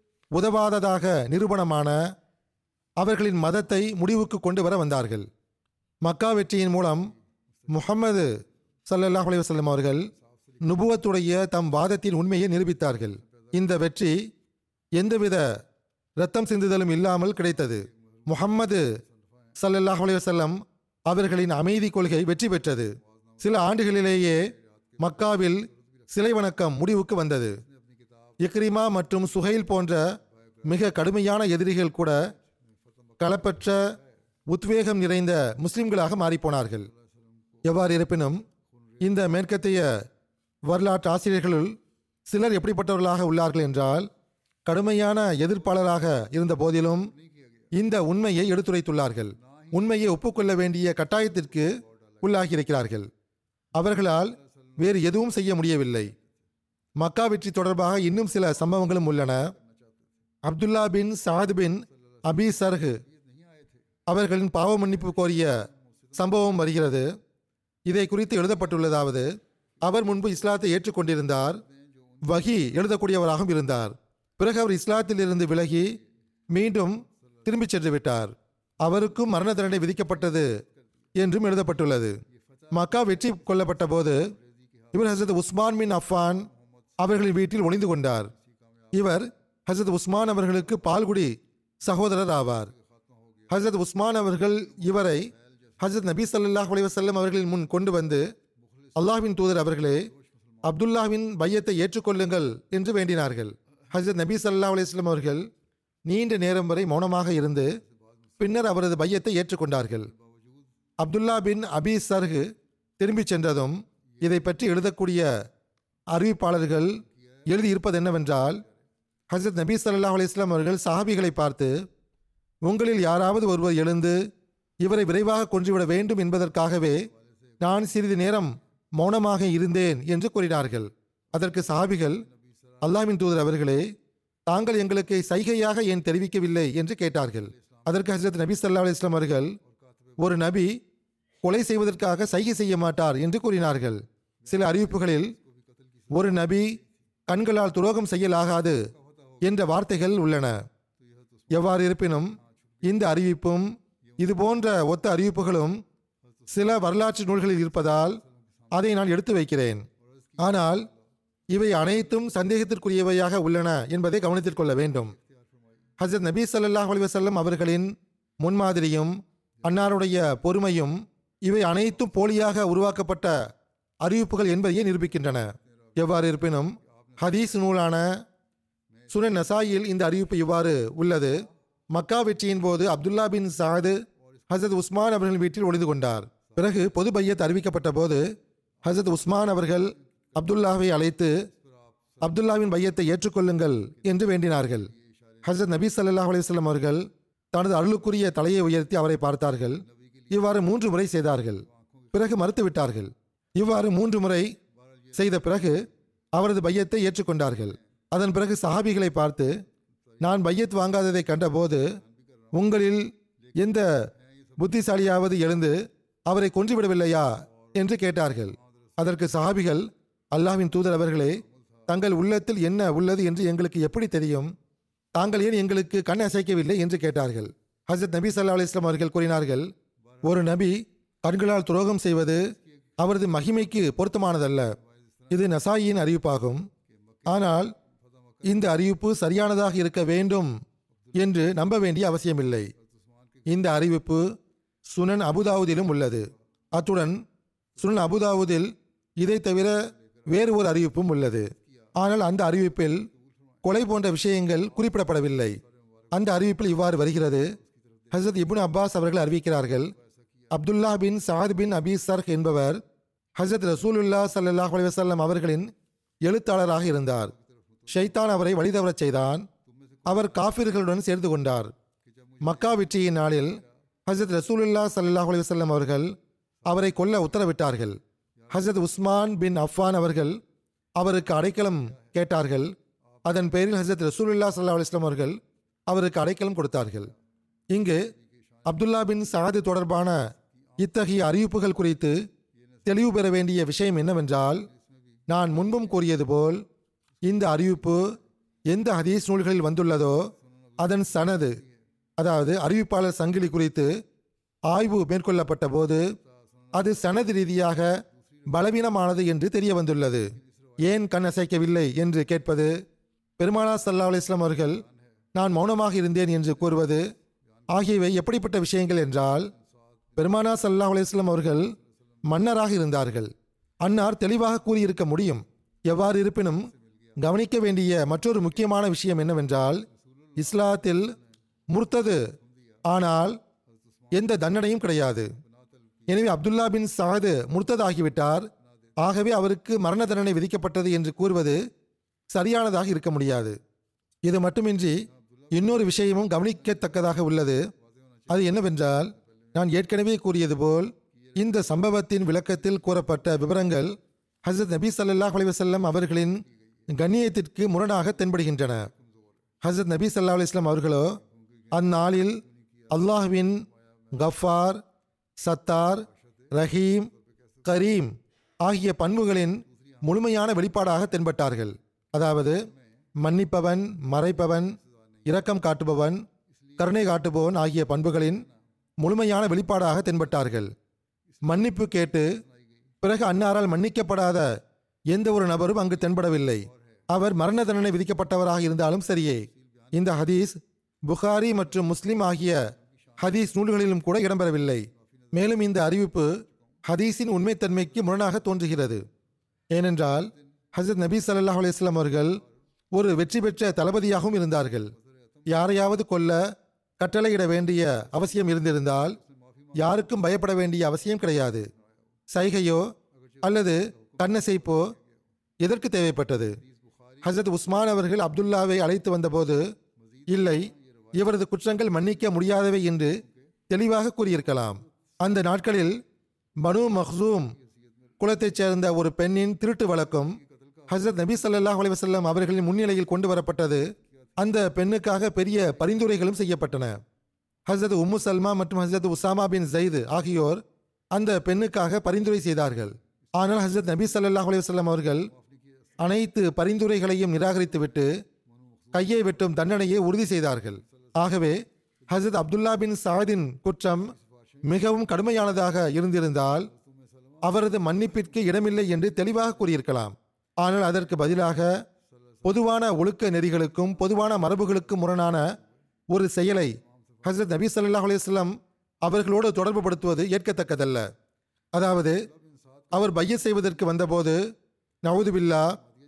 உதவாததாக நிரூபணமான அவர்களின் மதத்தை முடிவுக்கு கொண்டு வர வந்தார்கள் மக்கா வெற்றியின் மூலம் முஹம்மது ஸல்லல்லாஹு அலைஹி வஸல்லம் அவர்கள் நுபுவத்துடைய தம் வாதத்தின் உண்மையை நிரூபித்தார்கள் இந்த வெற்றி எந்தவித இரத்தம் சிந்துதலும் இல்லாமல் கிடைத்தது முஹம்மது ஸல்லல்லாஹு அலைஹி வஸல்லம் அவர்களின் அமைதி கொள்கை வெற்றி பெற்றது சில ஆண்டுகளிலேயே மக்காவில் சிலை வணக்கம் முடிவுக்கு வந்தது இக்ரிமா மற்றும் சுஹைல் போன்ற மிக கடுமையான எதிரிகள் கூட களப்பற்ற உத்வேகம் நிறைந்த முஸ்லிம்களாக மாறிப்போனார்கள் எவ்வாறு இருப்பினும் இந்த மேற்கத்திய வரலாற்று ஆசிரியர்களுள் சிலர் எப்படிப்பட்டவர்களாக உள்ளார்கள் என்றால் கடுமையான எதிர்ப்பாளராக இருந்த போதிலும் இந்த உண்மையை எடுத்துரைத்துள்ளார்கள் உண்மையை ஒப்புக்கொள்ள வேண்டிய கட்டாயத்திற்கு உள்ளாகியிருக்கிறார்கள் அவர்களால் வேறு எதுவும் செய்ய முடியவில்லை மக்கா வெற்றி தொடர்பாக இன்னும் சில சம்பவங்களும் உள்ளன அப்துல்லா பின் சாத் பின் அபி சர்ஹ் அவர்களின் பாவ மன்னிப்பு கோரிய சம்பவம் வருகிறது இதை குறித்து எழுதப்பட்டுள்ளதாவது அவர் முன்பு இஸ்லாத்தை ஏற்றுக்கொண்டிருந்தார் வகி எழுதக்கூடியவராகவும் இருந்தார் பிறகு அவர் இஸ்லாத்தில் இருந்து விலகி மீண்டும் திரும்பிச் சென்று விட்டார் அவருக்கும் மரண தண்டனை விதிக்கப்பட்டது என்றும் எழுதப்பட்டுள்ளது மக்கா வெற்றி கொள்ளப்பட்ட போது இவர் ஹசரத் உஸ்மான் பின் அஃபான் அவர்களின் வீட்டில் ஒளிந்து கொண்டார் இவர் ஹசரத் உஸ்மான் அவர்களுக்கு பால்குடி சகோதரர் ஆவார் ஹசரத் உஸ்மான் அவர்கள் இவரை ஹசரத் நபி ஸல்லல்லாஹு அலைஹி வஸல்லம் அவர்களின் முன் கொண்டு வந்து அல்லாஹ்வின் தூதர் அவர்களே அப்துல்லாவின் பையத்தை ஏற்றுக்கொள்ளுங்கள் என்று வேண்டினார்கள் ஹசரத் நபி ஸல்லல்லாஹு அலைஹி வஸல்லம் அவர்கள் நீண்ட நேரம் வரை மௌனமாக இருந்து பின்னர் அவரது பையத்தை ஏற்றுக்கொண்டார்கள் அப்துல்லா பின் அபி சர்ஹ் திரும்பிச் சென்றதும் இதை பற்றி எழுதக்கூடிய அறிவிப்பாளர்கள் எழுதியிருப்பது என்னவென்றால் ஹசரத் நபி ஸல்லல்லாஹு அலைஹி வஸல்லம் அவர்கள் சஹாபிகளை பார்த்து உங்களில் யாராவது ஒருவர் எழுந்து இவரை விரைவாக கொன்றுவிட வேண்டும் என்பதற்காகவே நான் சிறிது நேரம் மௌனமாக இருந்தேன் என்று கூறினார்கள் அதற்கு சஹாபிகள் அல்லாஹ்வின் தூதர் அவர்களே தாங்கள் எங்களுக்கு சைகையாக ஏன் தெரிவிக்கவில்லை என்று கேட்டார்கள் அதற்கு ஹசரத் நபி ஸல்லல்லாஹு அலைஹி வஸல்லம் அவர்கள் ஒரு நபி கொலை செய்வதற்காக சைகை செய்ய மாட்டார் என்று கூறினார்கள் சில அறிவிப்புகளில் ஒரு நபி கண்களால் துரோகம் செய்யலாகாது என்ற வார்த்தைகள் உள்ளன எவ்வாறு இருப்பினும் இந்த அறிவிப்பும் இது போன்ற ஒத்த அறிவிப்புகளும் சில வரலாற்று நூல்களில் இருப்பதால் அதை நான் எடுத்து வைக்கிறேன் ஆனால் இவை அனைத்தும் சந்தேகத்திற்குரியவையாக உள்ளன என்பதை கவனத்தில் கொள்ள வேண்டும் ஹசரத் நபி ஸல்லல்லாஹு அலைஹி வஸல்லம் அவர்களின் முன்மாதிரியும் அன்னாருடைய பொறுமையும் இவை அனைத்தும் போலியாக உருவாக்கப்பட்ட அறிவிப்புகள் என்பதையே நிரூபிக்கின்றன எவ்வாறு இருப்பினும் ஹதீஸ் நூலான சுனன் நசாயில் இந்த அறிவிப்பு இவ்வாறு உள்ளது மக்கா வெற்றியின் போது அப்துல்லா பின் சாது ஹசரத் உஸ்மான் அவர்களின் வீட்டில் ஒளிந்து கொண்டார் பிறகு பொது பையத் அறிவிக்கப்பட்ட போது ஹசரத் உஸ்மான் அவர்கள் அப்துல்லாவை அழைத்து அப்துல்லாவின் பையத்தை ஏற்றுக்கொள்ளுங்கள் என்று வேண்டினார்கள் ஹசரத் நபி ஸல்லல்லாஹு அலைஹி வஸல்லம் அவர்கள் தனது அருளுக்குரிய தலையை உயர்த்தி அவரை பார்த்தார்கள் இவ்வாறு மூன்று முறை செய்தார்கள் பிறகு மறுத்துவிட்டார்கள் இவ்வாறு மூன்று முறை செய்த பிறகு அவரது பையத்தை ஏற்றுக்கொண்டார்கள் அதன் பிறகு சஹாபிகளை பார்த்து நான் பையத் வாங்காததை கண்டபோது உங்களில் எந்த புத்திசாலியாவது எழுந்து அவரை கொன்றுவிடவில்லையா என்று கேட்டார்கள் அதற்கு சஹாபிகள் அல்லாஹ்வின் தூதர் அவர்களே தங்கள் உள்ளத்தில் என்ன உள்ளது என்று எங்களுக்கு எப்படி தெரியும் தாங்கள் ஏன் எங்களுக்கு கண் அசைக்கவில்லை என்று கேட்டார்கள் ஹசரத் நபி ஸல்லல்லாஹு அலைஹி வஸல்லம் அவர்கள் கூறினார்கள் ஒரு நபி கண்களால் துரோகம் செய்வது அவரது மகிமைக்கு பொருத்தமானதல்ல இது நசாயியின் அறிவிப்பாகும் ஆனால் இந்த அறிவிப்பு சரியானதாக இருக்க வேண்டும் என்று நம்ப வேண்டிய அவசியமில்லை இந்த அறிவிப்பு சுனன் அபுதாவுதிலும் உள்ளது அத்துடன் சுனன் அபுதாவுதில் இதை தவிர வேறு ஒரு அறிவிப்பும் உள்ளது ஆனால் அந்த அறிவிப்பில் கொலை போன்ற விஷயங்கள் குறிப்பிடப்படவில்லை அந்த அறிவிப்பில் இவ்வாறு வருகிறது ஹசரத் இப்னு அப்பாஸ் அவர்கள் அறிவிக்கிறார்கள் அப்துல்லா பின் சாத் பின் அபி சர்க் என்பவர் ஹசரத் ரசூலுல்லா ஸல்லல்லாஹு அலைஹி வஸல்லம் அவர்களின் எழுத்தாளராக இருந்தார் ஷைத்தான் அவரை வழிதவரச் செய்தான் அவர் காஃபிர்களுடன் சேர்ந்து கொண்டார் மக்கா வெற்றியின் நாளில் ஹசரத் ரசூலுல்லா ஸல்லல்லாஹு அலைஹி வஸல்லம் அவர்கள் அவரை கொல்ல உத்தரவிட்டார்கள் ஹசரத் உஸ்மான் பின் அஃபான் அவர்கள் அவருக்கு அடைக்கலம் கேட்டார்கள் அதன் பேரில் ஹசரத் ரசூலுல்லா ஸல்லல்லாஹு அலைஹி வஸல்லம் அவர்கள் அவருக்கு அடைக்கலம் கொடுத்தார்கள் இங்கு அப்துல்லா பின் சாது தொடர்பான இத்தகைய அறிவிப்புகள் குறித்து தெளிவு பெற வேண்டிய விஷயம் என்னவென்றால் நான் முன்பும் கூறியது போல் இந்த அறிவிப்பு எந்த ஹதீஸ் நூல்களில் வந்துள்ளதோ அதன் சனது அதாவது அறிவிப்பாளர் சங்கிலி குறித்து ஆய்வு மேற்கொள்ளப்பட்ட போது அது சனது ரீதியாக பலவீனமானது என்று தெரிய வந்துள்ளது ஏன் கண் அசைக்கவில்லை என்று கேட்பது பெருமானா சல்லா அலிஸ்லாம் அவர்கள் நான் மௌனமாக இருந்தேன் என்று கூறுவது ஆகியவை எப்படிப்பட்ட விஷயங்கள் என்றால் பெருமானா சல்லா அலிஸ்லாம் அவர்கள் மன்னராக இருந்தார்கள் அன்னார் தெளிவாக கூறியிருக்க முடியும் எவ்வாறு இருப்பினும் கவனிக்க வேண்டிய மற்றொரு முக்கியமான விஷயம் என்னவென்றால் இஸ்லாத்தில் முர்த்தது ஆனால் எந்த தண்டனையும் கிடையாது எனவே அப்துல்லா பின் சாது முர்த்ததாகிவிட்டார் ஆகவே அவருக்கு மரண தண்டனை விதிக்கப்பட்டது என்று கூறுவது சரியானதாக இருக்க முடியாது இது மட்டுமின்றி இன்னொரு விஷயமும் கவனிக்கத்தக்கதாக உள்ளது அது என்னவென்றால் நான் ஏற்கனவே கூறியது போல் இந்த சம்பவத்தின் விளக்கத்தில் கூறப்பட்ட விவரங்கள் ஹசரத் நபி ஸல்லல்லாஹு அலைஹி வஸல்லம் அவர்களின் கண்ணியத்திற்கு முரணாக தென்படுகின்றன ஹசரத் நபி ஸல்லல்லாஹு அலைஹி வஸல்லம் அவர்களோ அந்நாளில் அல்லாஹ்வின் கஃபார் சத்தார் ரஹீம் கரீம் ஆகிய பண்புகளின் முழுமையான வெளிப்பாடாக தென்பட்டார்கள் அதாவது மன்னிப்பவன் மறைப்பவன் இரக்கம் காட்டுபவன் கருணை காட்டுபவன் ஆகிய பண்புகளின் முழுமையான வெளிப்பாடாக தென்பட்டார்கள் மன்னிப்பு கேட்டு பிறகு அன்னாரால் மன்னிக்கப்படாத எந்த ஒரு நபரும் அங்கு தென்படவில்லை அவர் மரண தண்டனை விதிக்கப்பட்டவராக இருந்தாலும் சரியே இந்த ஹதீஸ் புகாரி மற்றும் முஸ்லிம் ஆகிய ஹதீஸ் நூல்களிலும் கூட இடம்பெறவில்லை மேலும் இந்த அறிவிப்பு ஹதீஸின் உண்மைத்தன்மைக்கு முரணாக தோன்றுகிறது ஏனென்றால் ஹசரத் நபி ஸல்லல்லாஹு அலைஹி வஸல்லம் அவர்கள் ஒரு வெற்றி பெற்ற தளபதியாகவும் இருந்தார்கள் யாரையாவது கொல்ல கட்டளையிட வேண்டிய அவசியம் இருந்திருந்தால் யாருக்கும் பயப்பட வேண்டிய அவசியம் கிடையாது சைகையோ அல்லது கண்ணசைப்போ எதற்கு தேவைப்பட்டது ஹசரத் உஸ்மான் அவர்கள் அப்துல்லாவை அழைத்து வந்தபோது இல்லை இவரது குற்றங்கள் மன்னிக்க முடியாதவை என்று தெளிவாக கூறியிருக்கலாம் அந்த நாட்களில் பனு மஹ்சூம் குலத்தைச் சேர்ந்த ஒரு பெண்ணின் திருட்டு வழக்கம் ஹசரத் நபி ஸல்லல்லாஹு அலைஹி வஸல்லம் அவர்களின் முன்னிலையில் கொண்டு வரப்பட்டது அந்த பெண்ணுக்காக பெரிய பரிந்துரைகளும் செய்யப்பட்டன ஹசரத் உம்மு சல்மா மற்றும் ஹசரத் உசாமா பின் ஜெயித் ஆகியோர் அந்த பெண்ணுக்காக பரிந்துரை செய்தார்கள் ஆனால் ஹசரத் நபி ஸல்லல்லாஹு அலைஹி வஸல்லம் அவர்கள் அனைத்து பரிந்துரைகளையும் நிராகரித்துவிட்டு கையை வெட்டும் தண்டனையை உறுதி செய்தார்கள் ஆகவே ஹசரத் அப்துல்லா பின் சாதின் குற்றம் மிகவும் கடுமையானதாக இருந்திருந்தால் அவரது மன்னிப்பிற்கு இடமில்லை என்று தெளிவாக கூறியிருக்கலாம் ஆனால் அதற்கு பதிலாக பொதுவான ஒழுக்க நெறிகளுக்கும் பொதுவான மரபுகளுக்கும் முரணான ஒரு செயலை ஹசரத் நபி ஸல்லல்லாஹு அலைஹி வஸல்லம் அவர்களோடு தொடர்புபடுத்துவது ஏற்கத்தக்கதல்ல அதாவது அவர் பைய செய்வதற்கு வந்தபோது நவுதுபில்லா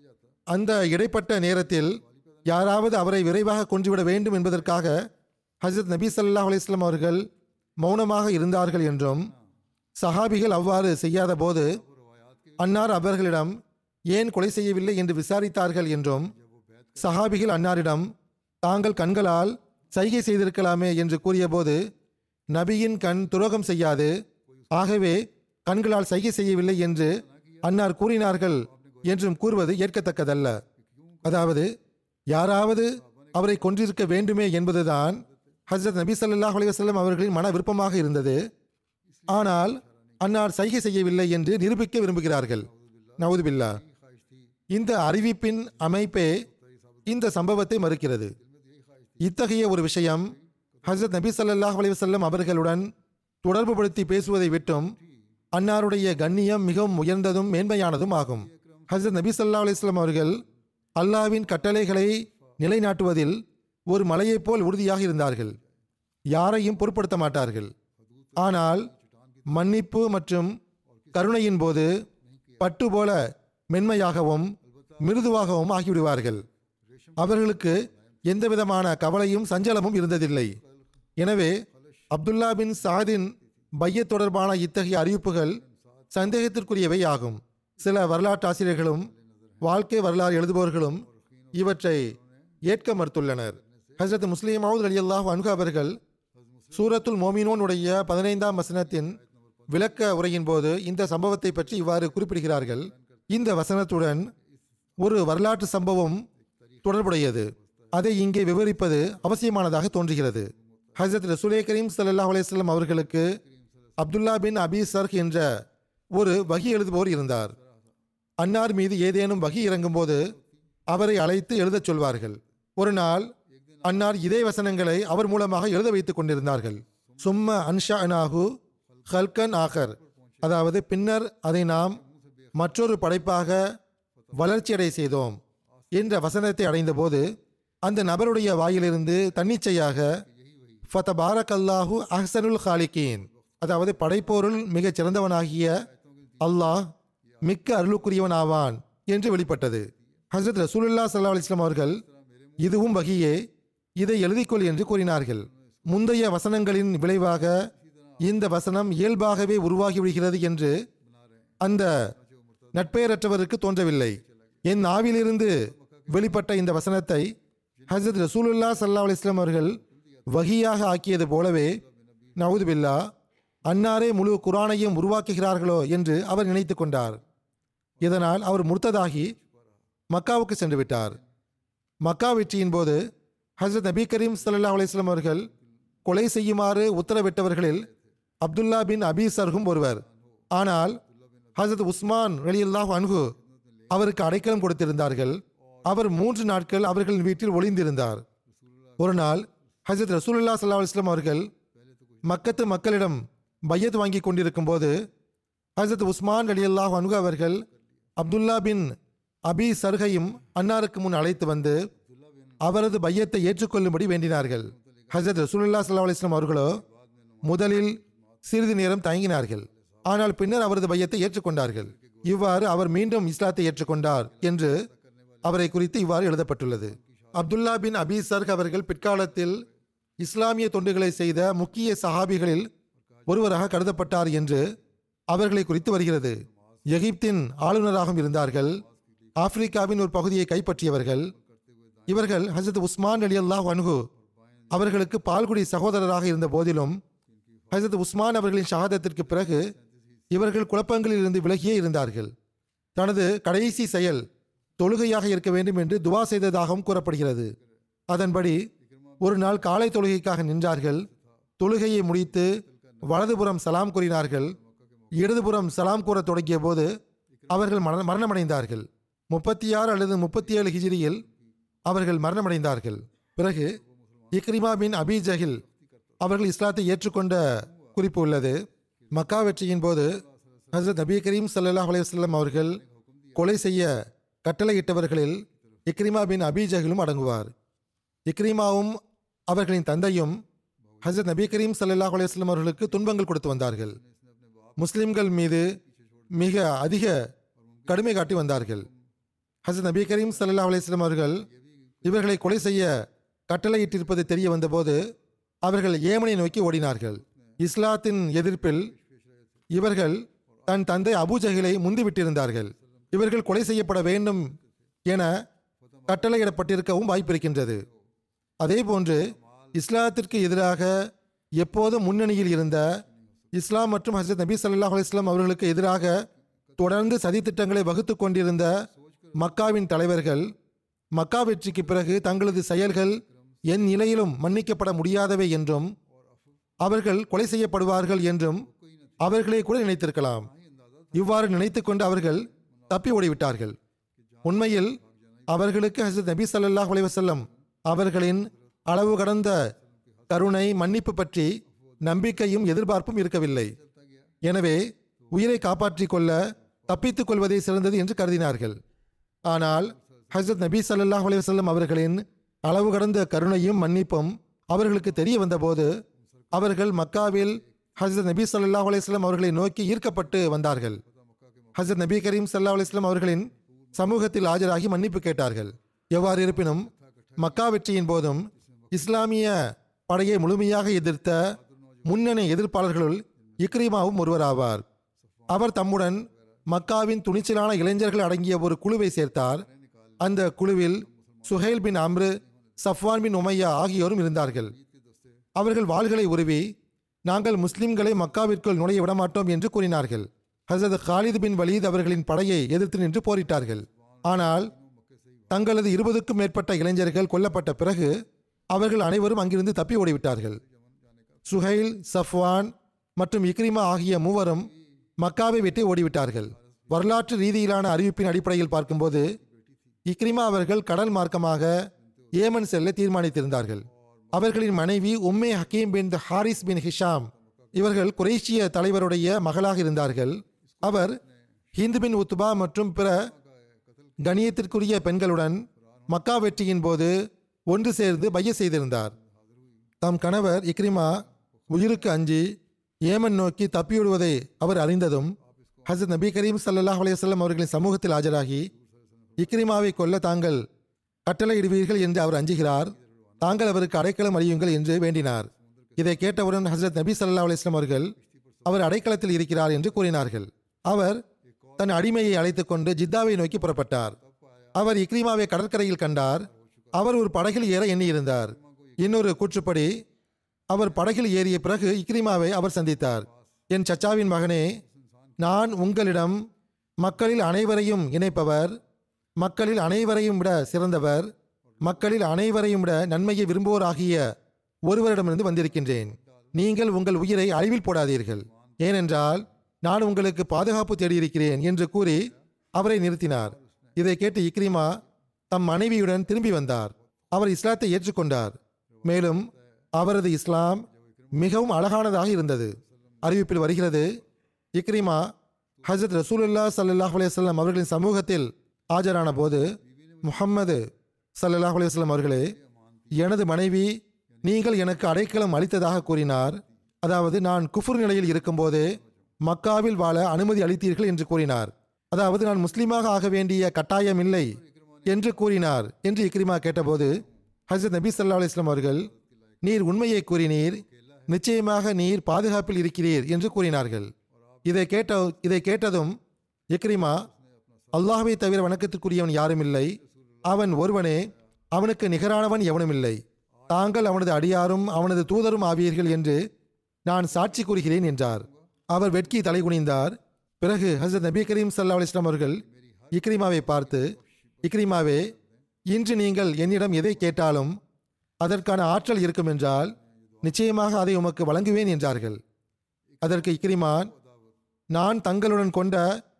அந்த இடைப்பட்ட நேரத்தில் யாராவது அவரை விரைவாக கொன்றுவிட வேண்டும் என்பதற்காக ஹசரத் நபி ஸல்லல்லாஹு அலைஹி வஸல்லம் அவர்கள் மௌனமாக இருந்தார்கள் என்றும் சஹாபிகள் அவ்வாறு செய்யாத போது அன்னார் அவர்களிடம் ஏன் கொலை செய்யவில்லை என்று விசாரித்தார்கள் என்றும் சஹாபிகள் அன்னாரிடம் தாங்கள் கண்களால் சைகை செய்திருக்கலாமே என்று கூறியபோது நபியின் கண் துரோகம் செய்யாது ஆகவே கண்களால் சைகை செய்யவில்லை என்று அன்னார் கூறினார்கள் என்றும் கூறுவது ஏற்கத்தக்கதல்ல அதாவது யாராவது அவரை கொன்றிருக்க வேண்டுமே என்பதுதான் ஹஜரத் நபி ஸல்லல்லாஹு அலைஹி வஸல்லம் அவர்களின் மன விருப்பமாக இருந்தது ஆனால் அன்னார் சைகை செய்யவில்லை என்று நிரூபிக்க விரும்புகிறார்கள் நவுதுபில்லா இந்த அறிவிப்பின் அமைப்பே இந்த சம்பவத்தை மறுக்கிறது இத்தகைய ஒரு விஷயம் ஹஜரத் நபி ஸல்லல்லாஹு அலைஹி வஸல்லம் அவர்களுடன் தொடர்புபடுத்தி பேசுவதை விட்டும் அன்னாருடைய கண்ணியம் மிகவும் உயர்ந்ததும் மேன்மையானதும் ஆகும் ஹஜரத் நபி ஸல்லல்லாஹு அலைஹி வஸல்லம் அவர்கள் அல்லாவின் கட்டளைகளை நிலைநாட்டுவதில் ஒரு மலையைப் போல் உறுதியாக இருந்தார்கள் யாரையும் பொருட்படுத்த மாட்டார்கள் ஆனால் மன்னிப்பு மற்றும் கருணையின் போது பட்டு போல மென்மையாகவும் மிருதுவாகவும் ஆகிவிடுவார்கள் அவர்களுக்கு எந்தவிதமான கவலையும் சஞ்சலமும் இருந்ததில்லை எனவே அப்துல்லா பின் சாதின் பைய தொடர்பான இத்தகைய அறிவிப்புகள் சந்தேகத்திற்குரியவை ஆகும் சில வரலாற்று ஆசிரியர்களும் வாழ்க்கை வரலாறு எழுதுபவர்களும் இவற்றை ஏற்க மறுத்துள்ளனர் ஹசரத் முஸ்லீம் மவுத் அலி அல்லாஹ் அன்ஹு அவர்கள் சூரத்துல் மோமினோன் உடைய பதினைந்தாம் வசனத்தின் விளக்க உரையின் போது இந்த சம்பவத்தை பற்றி இவ்வாறு குறிப்பிடுகிறார்கள் இந்த வசனத்துடன் ஒரு வரலாற்று சம்பவம் தொடர்புடையது அதை இங்கே விவரிப்பது அவசியமானதாக தோன்றுகிறது ஹசரத் ரசூலே கரீம் ஸல்லல்லாஹு அலைஹி வஸல்லம் அவர்களுக்கு அப்துல்லா பின் அபி சர்க் என்ற ஒரு வகி எழுதுபவர் இருந்தார் அன்னார் மீது ஏதேனும் வகி இறங்கும்போது அவரை அழைத்து எழுதச் சொல்வார்கள் ஒரு நாள் அன்னார் இதே வசனங்களை அவர் மூலமாக எழுத வைத்துக் கொண்டிருந்தார்கள் சும்ம அன்ஷா அனாகு ஹல்கன் ஆகர் அதாவது பின்னர் அதை நாம் மற்றொரு படைப்பாக வளர்ச்சியடை செய்தோம் என்ற வசனத்தை அடைந்தபோது அந்த நபருடைய வாயிலிருந்து தன்னிச்சையாக ஃபதபாரக் அல்லாஹு அஹ்சனுல் ஹாலிகீன் அதாவது படைப்போருள் மிகச் சிறந்தவனாகிய அல்லாஹ் மிக்க அருளுக்குரியவனாவான் என்று வெளிப்பட்டது ஹசரத் ரசூலுல்லா சல்லா அலிஸ்லாம் அவர்கள் இதுவும் வகியே இதை எழுதிக்கொள் என்று கூறினார்கள் முந்தைய வசனங்களின் விளைவாக இந்த வசனம் இயல்பாகவே உருவாகி விடுகிறது என்று அந்த நட்பெயரற்றவருக்கு தோன்றவில்லை என் நாவிலிருந்து வெளிப்பட்ட இந்த வசனத்தை ஹசரத் ரசூலுல்லா சல்லா அலிஸ்லாம் அவர்கள் வகியாக ஆக்கியது போலவே நவுதுபில்லா அன்னாரே முழு குரானையும் உருவாக்குகிறார்களோ என்று அவர் நினைத்து கொண்டார் இதனால் அவர் முர்த்ததாகி மக்காவுக்கு சென்று விட்டார் மக்கா வெற்றியின் போது ஹசரத் நபி கரீம் சல்லா அலிஸ்லாம் அவர்கள் கொலை செய்யுமாறு உத்தரவிட்டவர்களில் அப்துல்லா பின் அபி சர்ஹும் ஒருவர் ஆனால் ஹசரத் உஸ்மான் ரலியல்லாஹு அன்ஹு அவருக்கு அடைக்கலம் கொடுத்திருந்தார்கள் அவர் மூன்று நாட்கள் அவர்களின் வீட்டில் ஒளிந்திருந்தார் ஒரு நாள் ஹசரத் ரசூலுல்லா சல்லா அலிஸ்லாம் அவர்கள் மக்கத்து மக்களிடம் பையத் வாங்கி கொண்டிருக்கும் போது ஹசரத் உஸ்மான் ரலியல்லாஹு அன்ஹு அவர்கள் அப்துல்லா பின் அபி சர்கையும் அன்னாருக்கு முன் அழைத்து வந்து அவரது பையத்தை ஏற்றுக்கொள்ளும்படி வேண்டினார்கள் ஹசரத் ரசூலுல்லா சல்லா அலிஸ்லாம் அவர்களோ முதலில் சிறிது நேரம் தயங்கினார்கள் ஆனால் பின்னர் அவரது பையத்தை ஏற்றுக்கொண்டார்கள் இவ்வாறு அவர் மீண்டும் இஸ்லாத்தை ஏற்றுக்கொண்டார் என்று அவரை குறித்து இவ்வாறு எழுதப்பட்டுள்ளது அப்துல்லா பின் அபி சர்க் அவர்கள் பிற்காலத்தில் இஸ்லாமிய தொண்டுகளை செய்த முக்கிய சஹாபிகளில் ஒருவராக கருதப்பட்டார் என்று அவர்களை குறித்து வருகிறது எகிப்தின் ஆளுநராகவும் இருந்தார்கள் ஆப்பிரிக்காவின் ஒரு பகுதியை கைப்பற்றியவர்கள் இவர்கள் ஹசரத் உஸ்மான் அலி அல்லாஹ் அன்ஹு அவர்களுக்கு பால்குடி சகோதரராக இருந்த போதிலும் ஹசரத் உஸ்மான் அவர்களின் ஷஹாதத்திற்கு பிறகு இவர்கள் குழப்பங்களில் இருந்து விலகியே இருந்தார்கள் தனது கடைசி செயல் தொழுகையாக இருக்க வேண்டும் என்று துவா செய்ததாகவும் கூறப்படுகிறது அதன்படி ஒரு நாள் காலை தொழுகைக்காக நின்றார்கள் தொழுகையை முடித்து வலதுபுறம் சலாம் கூறினார்கள் இடதுபுறம் சலாம் கூற தொடங்கிய போது அவர்கள் மரண மரணமடைந்தார்கள் முப்பத்தி ஆறு அல்லது முப்பத்தி ஏழு ஹிஜிரியில் அவர்கள் மரணமடைந்தார்கள் பிறகு இக்ரிமா பின் அபி ஜஹில் அவர்கள் இஸ்லாத்தை ஏற்றுக்கொண்ட குறிப்பு உள்ளது மக்கா வெற்றியின் போது ஹசரத் நபி கரீம் சல்லாஹ் அலையம் அவர்கள் கொலை செய்ய கட்டளையிட்டவர்களில் இக்ரிமா பின் அபி ஜஹிலும் அடங்குவார் இக்ரிமாவும் அவர்களின் தந்தையும் ஹசரத் நபி கரீம் சல்லாஹ் அலையம் அவர்களுக்கு துன்பங்கள் கொடுத்து வந்தார்கள் முஸ்லிம்கள் மீது மிக அதிக கடுமை காட்டி வந்தார்கள் ஹசரத் நபி கரீம் சல்லாஹ் அலையம் அவர்கள் இவர்களை கொலை செய்ய கட்டளையிட்டிருப்பது தெரிய வந்தபோது அவர்கள் ஏமனை நோக்கி ஓடினார்கள் இஸ்லாத்தின் எதிர்ப்பில் இவர்கள் தன் தந்தை அபூஜஹிலை முந்திவிட்டிருந்தார்கள் இவர்கள் கொலை செய்யப்பட வேண்டும் என கட்டளையிடப்பட்டிருக்கவும் வாய்ப்பிருக்கின்றது அதேபோன்று இஸ்லாத்திற்கு எதிராக எப்போதும் முன்னணியில் இருந்த இஸ்லாம் மற்றும் ஹசரத் நபி ஸல்லல்லாஹு அலைஹி வஸல்லம் அவர்களுக்கு எதிராக தொடர்ந்து சதித்திட்டங்களை வகுத்து கொண்டிருந்த மக்காவின் தலைவர்கள் மக்கா வெற்றிக்கு பிறகு தங்களது செயல்கள் என் நிலையிலும் மன்னிக்கப்பட முடியாதவை என்றும் அவர்கள் கொலை செய்யப்படுவார்கள் என்றும் அவர்களே கூட நினைத்திருக்கலாம் இவ்வாறு நினைத்துக்கொண்டு அவர்கள் தப்பி ஓடிவிட்டார்கள் உண்மையில் அவர்களுக்கு ஹசரத் நபி ஸல்லல்லாஹு அலைஹி வஸல்லம் அவர்களின் அளவு கடந்த கருணை மன்னிப்பு பற்றி நம்பிக்கையும் எதிர்பார்ப்பும் இருக்கவில்லை எனவே உயிரை காப்பாற்றிக் கொள்ள தப்பித்துக் கொள்வதே சிறந்தது என்று கருதினார்கள் ஆனால் ஹசரத் நபி ஸல்லல்லாஹு அலைஹி வஸல்லம் அவர்களின் அளவு கடந்த கருணையும் மன்னிப்பும் அவர்களுக்கு தெரிய வந்தபோது அவர்கள் மக்காவில் ஹசரத் நபி ஸல்லல்லாஹு அலைஹி வஸல்லம் அவர்களை நோக்கி ஈர்க்கப்பட்டு வந்தார்கள் ஹசரத் நபி கரீம் ஸல்லல்லாஹு அலைஹி வஸல்லம் அவர்களின் சமூகத்தில் ஆஜராகி மன்னிப்பு கேட்டார்கள் எவ்வாறு இருப்பினும் மக்கா வெற்றியின் போதும் இஸ்லாமிய படையை முழுமையாக எதிர்த்த முன்னணி எதிர்ப்பாளர்களுள் இக்ரிமாவும் ஒருவராவார் அவர் தம்முடன் மக்காவின் துணிச்சலான இளைஞர்கள் அடங்கிய ஒரு குழுவை சேர்த்தார் அந்த குழுவில் சுஹைல் பின் அம்ரு சஃப்வான் பின் உமையா ஆகியோரும் இருந்தார்கள் அவர்கள் வாள்களை உருவி நாங்கள் முஸ்லிம்களை மக்காவிற்குள் நுழைய விடமாட்டோம் என்று கூறினார்கள் ஹசரத் காலித் பின் வலீத் அவர்களின் படையை எதிர்த்து நின்று போரிட்டார்கள் ஆனால் தங்களது இருபதுக்கும் மேற்பட்ட இளைஞர்கள் கொல்லப்பட்ட பிறகு அவர்கள் அனைவரும் அங்கிருந்து தப்பி ஓடிவிட்டார்கள் சுஹைல் சஃப்வான் மற்றும் இக்ரிமா ஆகிய மூவரும் மக்காவை விட்டு ஓடிவிட்டார்கள் வரலாற்று ரீதியிலான அறிவிப்பின் அடிப்படையில் பார்க்கும்போது இக்ரிமா அவர்கள் கடல் மார்க்கமாக ஏமன் செல்ல தீர்மானித்திருந்தார்கள் அவர்களின் மனைவி Umm Hakim bin Harith bin Hisham இவர்கள் குரேஷிய தலைவருடைய மகளாக இருந்தார்கள் அவர் ஹிந்து பின் உத்பா மற்றும் பிற கணியத்திற்குரிய பெண்களுடன் மக்கா வெற்றியின் போது ஒன்று சேர்ந்து பைய செய்திருந்தார் தம் கணவர் இக்ரிமா உயிருக்கு அஞ்சி ஏமன் நோக்கி தப்பிவிடுவதை அவர் அறிந்ததும் ஹசரத் நபி கரீம் ஸல்லல்லாஹு அலைஹி வஸல்லம் அவர்களின் சமூகத்தில் ஆஜராகி இக்ரிமாவை கொல்ல தாங்கள் கட்டளையிடுவீர்கள் என்று அவர் அஞ்சுகிறார் தாங்கள் அவருக்கு அடைக்கலம் அழியுங்கள் என்று வேண்டினார் இதை கேட்டவுடன் ஹசரத் நபி ஸல்லல்லாஹு அலைஹி வஸல்லம் அவர்கள் அவர் அடைக்கலத்தில் இருக்கிறார் என்று கூறினார்கள் அவர் தன் அடிமையை அழைத்துக் கொண்டு ஜித்தாவை நோக்கி புறப்பட்டார் அவர் இக்ரிமாவை கடற்கரையில் கண்டார் அவர் ஒரு படகில் ஏற எண்ணியிருந்தார் இன்னொரு கூற்றுப்படி அவர் படகில் ஏறிய பிறகு இக்ரிமாவை அவர் சந்தித்தார் என் சச்சாவின் மகனே நான் உங்களிடம் மக்களில் அனைவரையும் இணைப்பவர் மக்களில் அனைவரையும் விட சிறந்தவர் மக்களில் அனைவரையும் விட நன்மையை விரும்புவோராகிய ஒருவரிடமிருந்து வந்திருக்கின்றேன் நீங்கள் உங்கள் உயிரை அழிவில் போடாதீர்கள் ஏனென்றால் நான் உங்களுக்கு பாதுகாப்பு தேடியிருக்கிறேன் என்று கூறி அவரை நிறுத்தினார் இதை கேட்டு இக்ரிமா தம் மனைவியுடன் திரும்பி வந்தார் அவர் இஸ்லாத்தை ஏற்றுக்கொண்டார் மேலும் அவரது இஸ்லாம் மிகவும் அழகானதாக இருந்தது அறிவிப்பில் வருகிறது இக்ரிமா ஹஜரத் ரசூலுல்லா ஸல்லல்லாஹு அலைஹி வஸல்லம் அவர்களின் சமூகத்தில் ஆஜரான போது முஹம்மது ஸல்லல்லாஹு அலைஹி வஸல்லம் அவர்களே எனது மனைவி நீங்கள் எனக்கு அடைக்கலம் அளித்ததாக கூறினார் அதாவது நான் குஃபுர் நிலையில் இருக்கும்போது மக்காவில் வாழ அனுமதி அளித்தீர்கள் என்று கூறினார் அதாவது நான் முஸ்லீமாக ஆக வேண்டிய கட்டாயம் இல்லை என்று கூறினார் என்று இக்ரிமா கேட்டபோது ஹசரத் நபி ஸல்லல்லாஹு அலைஹி வஸல்லம் அவர்கள் நீர் உண்மையை கூறினீர் நிச்சயமாக நீர் பாதுகாப்பில் இருக்கிறீர் என்று கூறினார்கள் இதை கேட்ட இதை கேட்டதும் இக்ரிமா அல்லாஹ்வை தவிர வணக்கத்திற்குரியவன் யாரும் இல்லை அவன் ஒருவனே அவனுக்கு நிகரானவன் எவனும் இல்லை தாங்கள் அவனது அடியாரும் அவனது தூதரும் ஆவீர்கள் என்று நான் சாட்சி கூறுகிறேன் என்றார் அவர் வெட்கி தலைகுனிந்தார் பிறகு ஹசரத் நபி கரீம் சல்லா அலிஸ்லாம் அவர்கள் இக்ரிமாவை பார்த்து இக்ரிமாவே இன்று நீங்கள் என்னிடம் எதை கேட்டாலும் அதற்கான ஆற்றல் இருக்கும் என்றால் நிச்சயமாக அதை உமக்கு வழங்குவேன் என்றார்கள் அதற்கு இக்ரிமான் நான் தங்களுடன் கொண்ட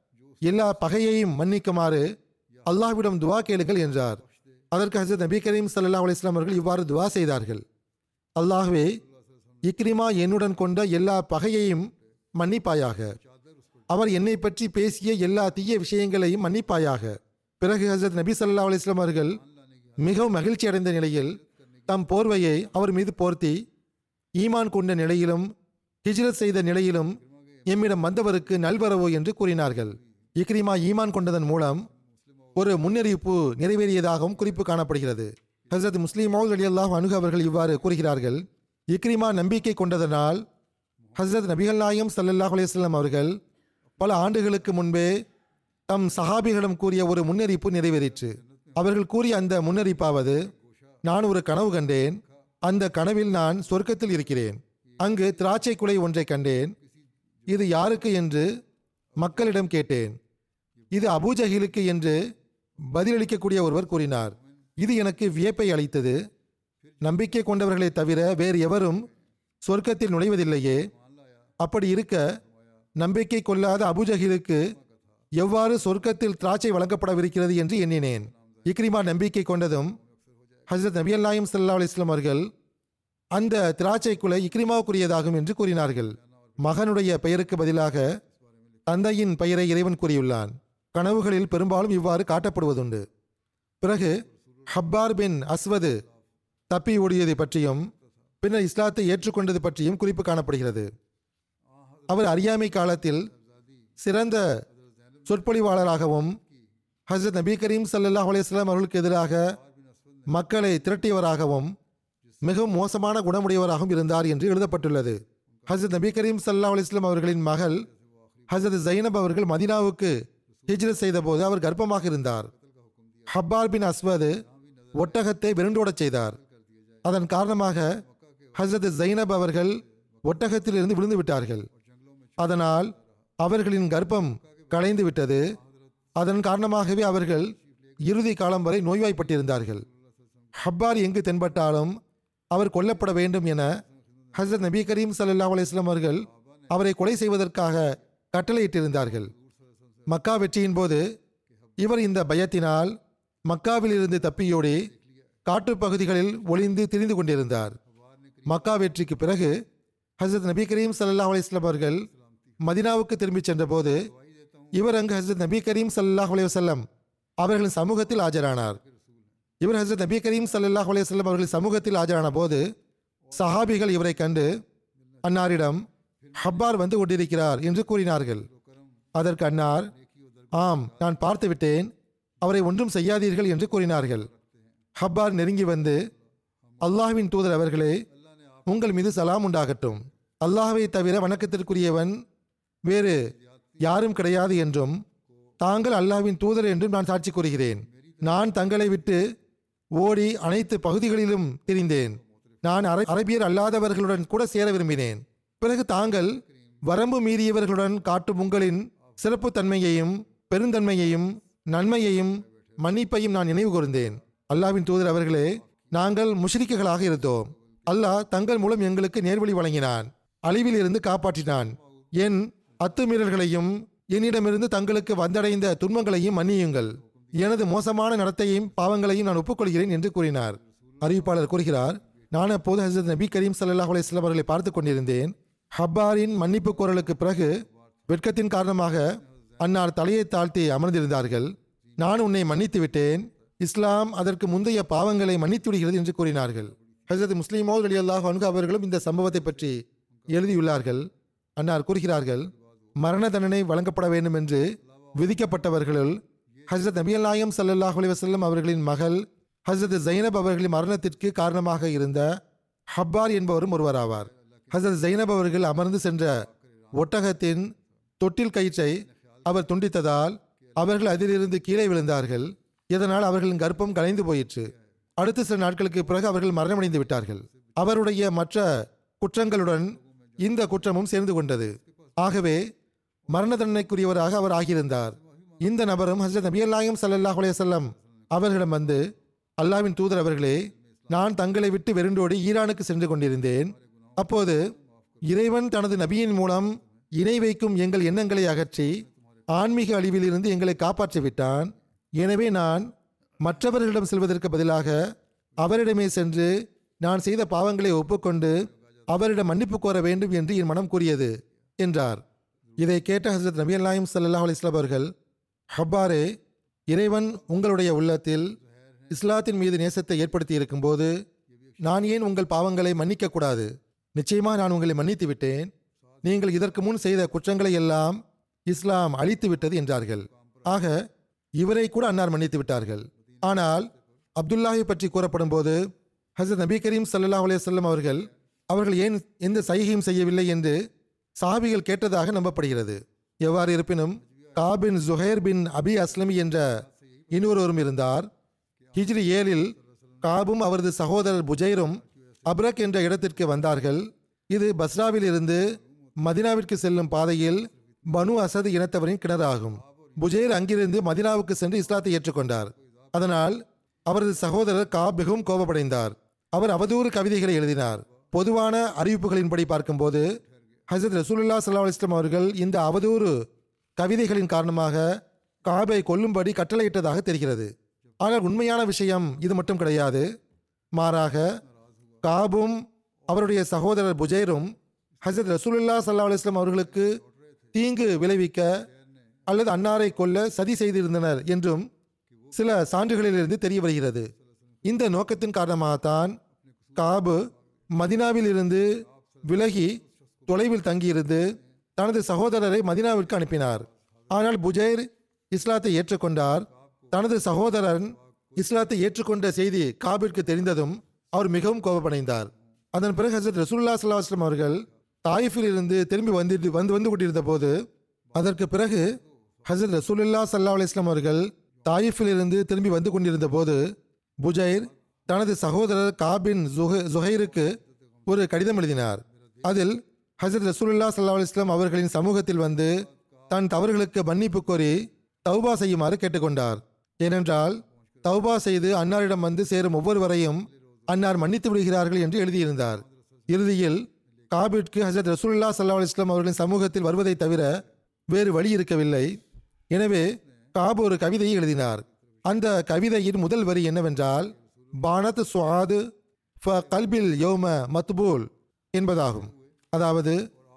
எல்லா பகையையும் மன்னிக்குமாறு அல்லாஹ்விடம் துவா கேளுங்கள் என்றார் அதற்கு ஹசரத் நபி கரீம் சல்லா அலிஸ்லாம் அவர்கள் இவ்வாறு துவா செய்தார்கள் அல்லாஹ்வே இக்ரிமா என்னுடன் கொண்ட எல்லா பகையையும் மன்னிப்பாயாக அவர் என்னை பற்றி பேசிய எல்லா தீய விஷயங்களையும் மன்னிப்பாயாக பிறகு ஹசரத் நபி சல்லா அலிஸ்லாம் அவர்கள் மிகவும் மகிழ்ச்சி அடைந்த நிலையில் தம் போர்வையை அவர் மீது போர்த்தி ஈமான் கொண்ட நிலையிலும் ஹிஜ்ரத் செய்த நிலையிலும் எம்மிடம் வந்தவருக்கு நல்வரவு என்று கூறினார்கள் இக்ரிமா ஈமான் கொண்டதன் மூலம் ஒரு முன்னறிவிப்பு நிறைவேறியதாகவும் குறிப்பு காணப்படுகிறது ஹசரத் முஸ்லீம் அலி அல்லாஹ் அணுகு அவர்கள் இவ்வாறு கூறுகிறார்கள் இக்ரிமா நம்பிக்கை கொண்டதனால் ஹசரத் நபிகள் நாயம் சல்லல்லாஹ் அலையம் அவர்கள் பல ஆண்டுகளுக்கு முன்பே தம் சஹாபிகளிடம் கூறிய ஒரு முன்னறிவிப்பு நிறைவேறிற்று அவர்கள் கூறிய அந்த முன்னறிப்பாவது நான் ஒரு கனவு கண்டேன் அந்த கனவில் நான் சொர்க்கத்தில் இருக்கிறேன் அங்கு திராட்சை குலை ஒன்றை கண்டேன் இது யாருக்கு என்று மக்களிடம் கேட்டேன் இது அபூஜஹிலுக்கு என்று பதிலளிக்கக்கூடிய ஒருவர் கூறினார் இது எனக்கு வியப்பை அளித்தது நம்பிக்கை கொண்டவர்களை தவிர வேறு எவரும் சொர்க்கத்தில் நுழைவதில்லையே அப்படி இருக்க நம்பிக்கை கொள்ளாத அபுஜஹிலுக்கு எவ்வாறு சொர்க்கத்தில் திராட்சை வழங்கப்படவிருக்கிறது என்று எண்ணினேன் இக்ரிமா நம்பிக்கை கொண்டதும் ஹசரத் நபி அல்லாயும் சல்லா அலிஸ்லாம் அவர்கள் அந்த திராட்சை குலை இக்ரிமாவுக்குரியதாகும் என்று கூறினார்கள் மகனுடைய பெயருக்கு பதிலாக தந்தையின் பெயரை இறைவன் கூறியுள்ளான் கனவுகளில் பெரும்பாலும் இவ்வாறு காட்டப்படுவதுண்டு பிறகு ஹப்பார் பின் அஸ்வது தப்பி ஓடியதை பற்றியும் பின்னர் இஸ்லாத்தை ஏற்றுக்கொண்டது பற்றியும் குறிப்பு காணப்படுகிறது அவர் அறியாமை காலத்தில் சிறந்த சொற்பொழிவாளராகவும் ஹசரத் நபி கரீம் சல்லல்லாஹ் அலையம் அவர்களுக்கு எதிராக மக்களை திரட்டியவராகவும் மிகவும் மோசமான குணமுடையவராகவும் இருந்தார் என்று எழுதப்பட்டுள்ளது ஹசரத் நபி கரீம் சல்லா அலிஸ்லாம் அவர்களின் மகள் ஹசரத் ஜைனப் அவர்கள் மதினாவுக்கு ஹிஜ்ரத் செய்தபோது அவர் கர்ப்பமாக இருந்தார் ஹப்பார் பின் அஸ்வது ஒட்டகத்தை விருண்டோடச் செய்தார் அதன் காரணமாக ஹசரத் ஜைனப் அவர்கள் ஒட்டகத்திலிருந்து விழுந்து விட்டார்கள் அதனால் அவர்களின் கர்ப்பம் களைந்து விட்டது அதன் காரணமாகவே அவர்கள் இறுதி காலம் வரை நோய்வாய்ப்பட்டிருந்தார்கள் ஹப்பார் எங்கு தென்பட்டாலும் அவர் கொல்லப்பட வேண்டும் என ஹசரத் நபி கரீம் சல்லா அலிஸ்லாம் அவர்கள் அவரை கொலை செய்வதற்காக கட்டளையிட்டிருந்தார்கள் மக்கா வெற்றியின் போது இவர் இந்த பயத்தினால் மக்காவில் இருந்து தப்பியோடி காட்டுப் பகுதிகளில் ஒளிந்து திரிந்து கொண்டிருந்தார் மக்கா வெற்றிக்கு பிறகு ஹசரத் நபி கரீம் சல்லா அலிஸ்லாம் அவர்கள் மதினாவுக்கு திரும்பிச் சென்றபோது இவர் அங்கு ஹசரத் நபி கரீம் சல்லாஹ் அலைவசல்லம் அவர்களின் சமூகத்தில் ஆஜரானார் இவர் ஹசரத் நபி கரீம் ஸல்லல்லாஹு அலைஹி வஸல்லம் அவர்களின் சமூகத்தில் ஆஜரான போது சஹாபிகள் இவரை கண்டு அன்னாரிடம் ஹப்பார் வந்து கொண்டிருக்கிறார் என்று கூறினார்கள் அதற்கு அன்னார் ஆம் நான் பார்த்து விட்டேன் அவரை ஒன்றும் செய்யாதீர்கள் என்று கூறினார்கள் ஹப்பார் நெருங்கி வந்து அல்லாஹ்வின் தூதர் அவர்களே உங்கள் மீது சலாம் உண்டாகட்டும் அல்லாஹ்வை தவிர வணக்கத்திற்குரியவன் வேறு யாரும் கிடையாது என்றும் தாங்கள் அல்லாஹ்வின் தூதர் என்றும் நான் சாட்சி கூறுகிறேன் நான் தங்களை விட்டு ஓடி அனைத்து பகுதிகளிலும் திரிந்தேன் நான் அர- அரபியர் அல்லாதவர்களுடன் கூட சேர விரும்பினேன் பிறகு தாங்கள் வரம்பு மீறியவர்களுடன் காட்டும் உங்களின் சிறப்பு தன்மையையும் பெருந்தன்மையையும் நன்மையையும் மன்னிப்பையும் நான் நினைவு கூர்ந்தேன் அல்லாஹ்வின் தூதர் அவர்களே நாங்கள் முஷ்ரிக்குகளாக இருந்தோம் அல்லாஹ் தங்கள் மூலம் எங்களுக்கு நேர்வழி வழங்கினான் அழிவில் இருந்து காப்பாற்றினான் என் அத்துமீறல்களையும் என்னிடமிருந்து தங்களுக்கு வந்தடைந்த துன்பங்களையும் மன்னியுங்கள் எனது மோசமான நடத்தையையும் பாவங்களையும் நான் ஒப்புக்கொள்கிறேன் என்று கூறினார் அறிவிப்பாளர் கூறுகிறார் நான் அப்போது ஹசரத் நபி கரீம் ஸல்லல்லாஹு அலைஹி வஸல்லம் அவர்களை பார்த்து கொண்டிருந்தேன் ஹப்பாரின் மன்னிப்பு குரலுக்கு பிறகு வெட்கத்தின் காரணமாக அன்னார் தலையை தாழ்த்தி அமர்ந்திருந்தார்கள் நான் உன்னை மன்னித்து விட்டேன் இஸ்லாம் அதற்கு முந்தைய பாவங்களை மன்னித்து விடுகிறது என்று கூறினார்கள் ஹசரத் முஸ்லிமோ அலி அல்லாஹ் அவர்களும் இந்த சம்பவத்தை பற்றி எழுதியுள்ளார்கள் அன்னார் கூறுகிறார்கள் மரண தண்டனை வழங்கப்பட வேண்டும் என்று விதிக்கப்பட்டவர்களுள் ஹசரத் நபி நாயம் ஸல்லல்லாஹு அலைஹி வஸல்லம் அவர்களின் மகள் ஹசரத் ஜைனப் அவர்களின் மரணத்திற்கு காரணமாக இருந்த ஹப்பார் என்பவரும் ஒருவராவார் ஹசரத் ஜைனப் அவர்கள் அமர்ந்து சென்ற ஒட்டகத்தின் தொட்டில் கயிற்றை அவர் துண்டித்ததால் அவர்கள் அதிலிருந்து கீழே விழுந்தார்கள் இதனால் அவர்களின் கர்ப்பம் கலைந்து போயிற்று அடுத்த சில நாட்களுக்கு பிறகு அவர்கள் மரணமடைந்து விட்டார்கள் அவருடைய மற்ற குற்றங்களுடன் இந்த குற்றமும் சேர்ந்து கொண்டது ஆகவே மரண தண்டனைக்குரியவராக அவர் ஆகியிருந்தார் இந்த நபரும் ஹசரத் நபி அல்லாயும் சல்லல்லாஹு அலைஹி வஸல்லம் அவர்களிடம் வந்து அல்லாவின் தூதர் அவர்களே நான் தங்களை விட்டு வெருண்டோடி ஈரானுக்கு சென்று கொண்டிருந்தேன் அப்போது இறைவன் தனது நபியின் மூலம் இணை வைக்கும் எங்கள் எண்ணங்களை அகற்றி ஆன்மீக அழிவிலிருந்து எங்களை காப்பாற்றி விட்டான் எனவே நான் மற்றவர்களிடம் செல்வதற்கு பதிலாக அவரிடமே சென்று நான் செய்த பாவங்களை ஒப்புக்கொண்டு அவரிடம் மன்னிப்பு கோர வேண்டும் என்று என் மனம் கூறியது என்றார் இதை கேட்ட ஹசரத் நபி அல்லாயும் சல்லாஹ் அலிஸ்லாம் அவர்கள் ஹப்பாரே இறைவன் உங்களுடைய உள்ளத்தில் இஸ்லாத்தின் மீது நேசத்தை ஏற்படுத்தி இருக்கும்போது நான் ஏன் உங்கள் பாவங்களை மன்னிக்க கூடாது நிச்சயமாக நான் உங்களை மன்னித்து விட்டேன் நீங்கள் இதற்கு முன் செய்த குற்றங்களை எல்லாம் இஸ்லாம் அழித்து விட்டது என்றார்கள் ஆக இவரை கூட அன்னார் மன்னித்து விட்டார்கள் ஆனால் அப்துல்லாஹை பற்றி கூறப்படும் போது ஹசரத் நபி கரீம் ஸல்லல்லாஹு அலைஹி வஸல்லம் அவர்கள் அவர்கள் ஏன் எந்த சைகையும் செய்யவில்லை என்று சாபிகள் கேட்டதாக நம்பப்படுகிறது எவ்வாறு இருப்பினும் காபின் ஜுஹைர் பின் அபி அஸ்லமி என்ற இன்னொருவரும் இருந்தார் ஹிஜ்ரி ஏழில் காபும் அவரது சகோதரர் புஜைரும் அப்ரக் என்ற இடத்திற்கு வந்தார்கள் இது பஸ்ராவில் இருந்து மதினாவிற்கு செல்லும் பாதையில் பனு அசது இனத்தவரின் கிணறு ஆகும் புஜைர் அங்கிருந்து மதினாவுக்கு சென்று இஸ்லாத்தை ஏற்றுக்கொண்டார் அதனால் அவரது சகோதரர் காப் மிகவும் கோபப்படைந்தார் அவர் அவதூறு கவிதைகளை எழுதினார் பொதுவான அறிவிப்புகளின்படி பார்க்கும்போது ஹசரத் ரசூலுல்லா ஸல்லல்லாஹு அலைஹி வஸல்லம் அவர்கள் இந்த அவதூறு கவிதைகளின் காரணமாக காபை கொல்லும்படி கட்டளையிட்டதாக தெரிகிறது ஆனால் உண்மையான விஷயம் இது மட்டும் கிடையாது மாறாக காபும் அவருடைய சகோதரர் புஜைரும் ஹசரத் ரசூலுல்லா ஸல்லல்லாஹு அலைஹி வஸல்லம் அவர்களுக்கு தீங்கு விளைவிக்க அல்லது அன்னாரை கொல்ல சதி செய்திருந்தனர் என்றும் சில சான்றுகளிலிருந்து தெரிய வருகிறது இந்த நோக்கத்தின் காரணமாகத்தான் காபு மதினாவில் இருந்து விலகி தொலைவில் தங்கியிருந்து தனது சகோதரரை மதினாவிற்கு அனுப்பினார் ஆனால் புஜைர் இஸ்லாத்தை ஏற்றுக்கொண்டார் தனது சகோதரன் இஸ்லாத்தை ஏற்றுக்கொண்ட செய்தி காபிற்கு தெரிந்ததும் அவர் மிகவும் கோபமடைந்தார் அதன் பிறகு ஹசரத் ரசூல்லா ஸல்லல்லாஹு அலைஹி வஸல்லம் அவர்கள் தாயிஃபில் இருந்து திரும்பி வந்து வந்து வந்து கொண்டிருந்த போது அதற்கு பிறகு ஹசரத் ரசூலுல்லா ஸல்லல்லாஹு அலைஹி வஸல்லம் அவர்கள் தாயிஃபில் இருந்து திரும்பி வந்து கொண்டிருந்த போது புஜைர் தனது சகோதரர் காபின் ஜுஹ ஜுஹைருக்கு ஒரு கடிதம் எழுதினார் அதில் ஹசரத் ரசூலுல்லா ஸல்லல்லாஹு அலைஹி வஸல்லம் அவர்களின் சமூகத்தில் வந்து தன் தவறுகளுக்கு மன்னிப்பு கோரி தௌபா செய்யுமாறு கேட்டுக்கொண்டார் ஏனென்றால் தௌபா செய்து அன்னாரிடம் வந்து சேரும் ஒவ்வொருவரையும் அன்னார் மன்னித்து விடுகிறார்கள் என்று எழுதியிருந்தார் இறுதியில் காபிற்கு ஹசரத் ரசூலுல்லா ஸல்லல்லாஹு அலைஹி வஸல்லம் அவர்களின் சமூகத்தில் வருவதை தவிர வேறு வழி இருக்கவில்லை எனவே காபு ஒரு கவிதையை எழுதினார் அந்த கவிதையின் முதல் வரி என்னவென்றால் பானத் சுஆது ஃப கல்பில் யோம மத்பூல் என்பதாகும் அதாவது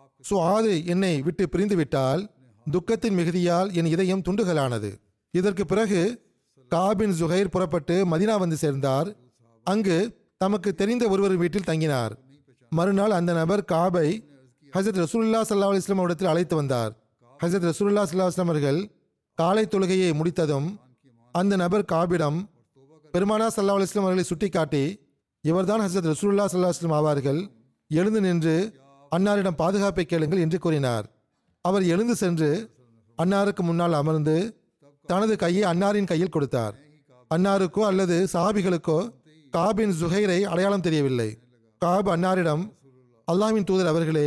சுஆது என்னை விட்டு பிரிந்து விட்டால் துக்கத்தின் மிகுதியால் என் இதயம் துண்டுகளானது இதற்கு பிறகு காபின் ஜுஹைர் புறப்பட்டு மதினா வந்து சேர்ந்தார் அங்கு தமக்கு தெரிந்த ஒருவர் வீட்டில் தங்கினார் மறுநாள் அந்த நபர் காபை ஹசரத் ரசூலுல்லா சல்லா அலிஸ்லாம் இடத்தில் அழைத்து வந்தார் ஹசரத் ரசூலுல்லா சல்லா அஸ்லாம் அவர்கள் காலை தொழுகையை முடித்ததும் அந்த நபர் காபிடம் பெருமானா சல்லா அலிஸ்லாம் அவர்களை சுட்டிக்காட்டி இவர்தான் ஹசரத் ரசூலுல்லா சல்லா அஸ்லாம் ஆவார்கள் எழுந்து நின்று அன்னாரிடம் பாதுகாப்பை கேளுங்கள் என்று கூறினார் அவர் எழுந்து சென்று அன்னாருக்கு முன்னால் அமர்ந்து தனது கையை அன்னாரின் கையில் கொடுத்தார் அன்னாருக்கோ அல்லது சஹாபிகளுக்கோ காபின் ஜுஹைரை அடையாளம் தெரியவில்லை காப் அன்னாரிடம் அல்லாஹ்வின் தூதர் அவர்களே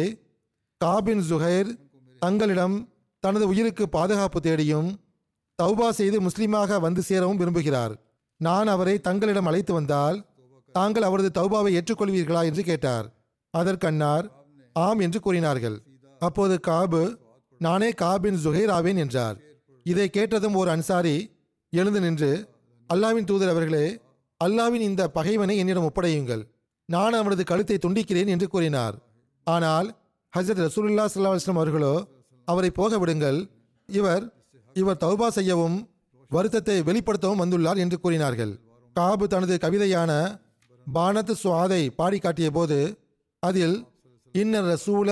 காபின் ஜுஹைர் தங்களிடம் தனது உயிருக்கு பாதுகாப்பு தேடியும் தௌபா செய்து முஸ்லீமாக வந்து சேரவும் விரும்புகிறார் நான் அவரை தங்களிடம் அழைத்து வந்தால் தாங்கள் அவரது தௌபாவை ஏற்றுக்கொள்வீர்களா என்று கேட்டார் அதற்கு அன்னார் ஆம் என்று கூறினார்கள் அப்போது காபு நானே காபின் ஜுஹைர் ஆவேன் என்றார் இதை கேட்டதும் ஒரு அன்சாரி எழுந்து நின்று அல்லாவின் தூதர் அவர்களே அல்லாவின் இந்த பகைவனை என்னிடம் ஒப்படையுங்கள் நான் அவனது கழுத்தை துண்டிக்கிறேன் என்று கூறினார் ஆனால் ஹசரத் ரசூலுல்லா ஸல்லல்லாஹு அலைஹி வஸல்லம் அவர்களோ அவரை போக விடுங்கள் இவர் இவர் தௌபா செய்யவும் வருத்தத்தை வெளிப்படுத்தவும் வந்துள்ளார் என்று கூறினார்கள் காபு தனது கவிதையான பானத் சுவாதை பாடி காட்டிய போது அதில் இன்ன ரசூல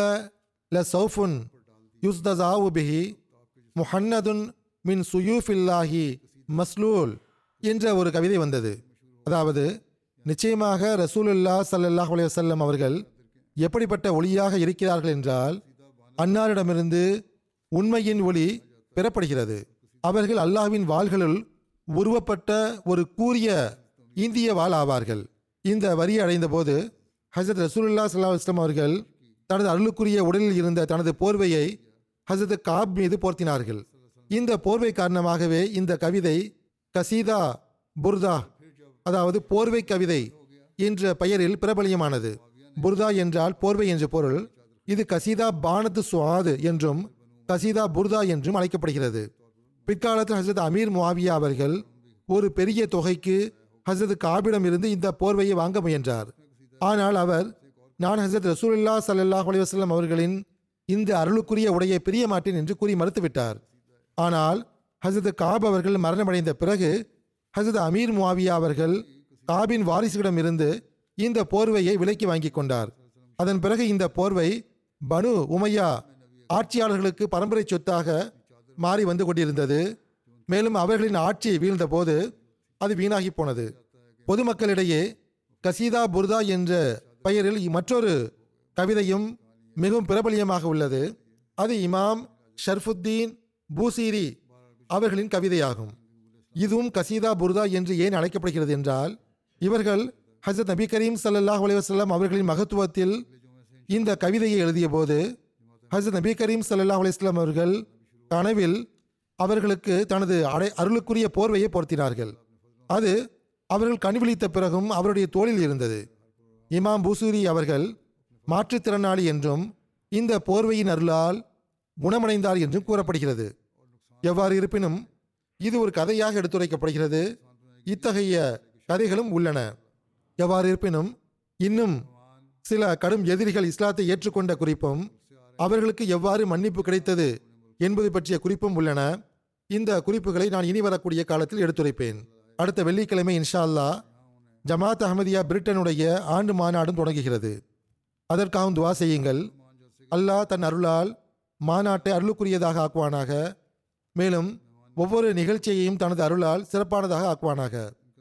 ல சௌஃபுன் யுஸ்தசாவு பிஹி முஹன்னதுன் மின் சுயூஃபில்லாஹி மஸ்லூல் என்ற ஒரு கவிதை வந்தது அதாவது நிச்சயமாக ரசூலுல்லா ஸல்லல்லாஹு அலைஹி வஸல்லம் அவர்கள் எப்படிப்பட்ட ஒளியாக இருக்கிறார்கள் என்றால் அன்னாரிடமிருந்து உண்மையின் ஒளி பெறப்படுகிறது அவர்கள் அல்லாஹ்வின் வாள்களுள் உருவப்பட்ட ஒரு கூரிய இந்திய வாள் ஆவார்கள் இந்த வரி அடைந்த போது ஹசரத் ரசூலுல்லா ஸல்லல்லாஹு அலைஹி வஸல்லம் அவர்கள் தனது அருளுக்குரிய உடலில் இருந்த தனது போர்வையை ஹசரத் காப் மீது போர்த்தினார்கள் இந்த போர்வை காரணமாகவே இந்த கவிதை கசீதா புர்தா அதாவது போர்வை கவிதை என்ற பெயரில் பிரபலியமானது புர்தா என்றால் போர்வை என்ற பொருள் இது கசீதா பானத்து சுவாது என்றும் கசீதா புர்தா என்றும் அழைக்கப்படுகிறது பிற்காலத்தில் ஹசரத் அமீர் முவாவியா அவர்கள் ஒரு பெரிய தொகைக்கு ஹசரத் காபிடம் இருந்து இந்த போர்வையை வாங்க முயன்றார் ஆனால் அவர் நான் ஹசரத் ரசூலுல்லா ஸல்லல்லாஹு அலைஹி வஸல்லம் அவர்களின் இந்த அருளுக்குரிய உடையை பிரிய மாட்டேன் என்று கூறி மறுத்துவிட்டார் ஆனால் ஹசரத் காப் அவர்கள் மரணமடைந்த பிறகு ஹசரத் அமீர் முவாவியா அவர்கள் காபின் வாரிசுகளிடம் இருந்து இந்த போர்வையை விலைக்கு வாங்கி கொண்டார் அதன் பிறகு இந்த போர்வை பனு உமையா ஆட்சியாளர்களுக்கு பரம்பரை சொத்தாக மாறி வந்து கொண்டிருந்தது மேலும் அவர்களின் ஆட்சி வீழ்ந்தபோது அது வீணாகி போனது பொதுமக்களிடையே கசீதா புர்தா என்ற பெயரில் மற்றொரு கவிதையும் மிகவும் பிரபலியமாக உள்ளது அது இமாம் ஷர்ஃபுத்தீன் பூசீரி அவர்களின் கவிதையாகும் இதுவும் கசீதா புர்தா என்று ஏன் அழைக்கப்படுகிறது என்றால் இவர்கள் ஹசரத் நபி கரீம் ஸல்லல்லாஹு அலைஹி வஸல்லம் அவர்களின் மகத்துவத்தில் இந்த கவிதையை எழுதிய போது ஹசரத் நபி கரீம் ஸல்லல்லாஹு அலைஹி வஸல்லம் அவர்கள் கனவில் அவர்களுக்கு தனது அடை அருளுக்குரிய போர்வையை பொருத்தினார்கள் அது அவர்கள் கண்விழித்த பிறகும் அவருடைய தோளில் இருந்தது இமாம் பூசூரி அவர்கள் மாற்றுத்திறனாளி என்றும் இந்த போர்வையின் அருளால் குணமடைந்தார் என்றும் கூறப்படுகிறது எவ்வாறு இருப்பினும் இது ஒரு கதையாக எடுத்துரைக்கப்படுகிறது இத்தகைய கதைகளும் உள்ளன எவ்வாறு இருப்பினும் இன்னும் சில கடும் எதிரிகள் இஸ்லாத்தை ஏற்றுக்கொண்ட குறிப்பும் அவர்களுக்கு எவ்வாறு மன்னிப்பு கிடைத்தது என்பது பற்றிய குறிப்பும் உள்ளன இந்த குறிப்புகளை நான் இனி வரக்கூடிய காலத்தில் எடுத்துரைப்பேன் அடுத்த வெள்ளிக்கிழமை இன்ஷா அல்லாஹ் ஜமாத் அஹமதியா பிரிட்டனுடைய ஆண்டு மாநாடும் தொடங்குகிறது அதற்காகவும் துவா செய்யுங்கள் அல்லாஹ் தன் அருளால் மாநாட்டை அருளுக்குரியதாக ஆக்குவானாக மேலும் ஒவ்வொரு நிகழ்ச்சியையும் தனது அருளால் சிறப்பானதாக ஆக்குவானாக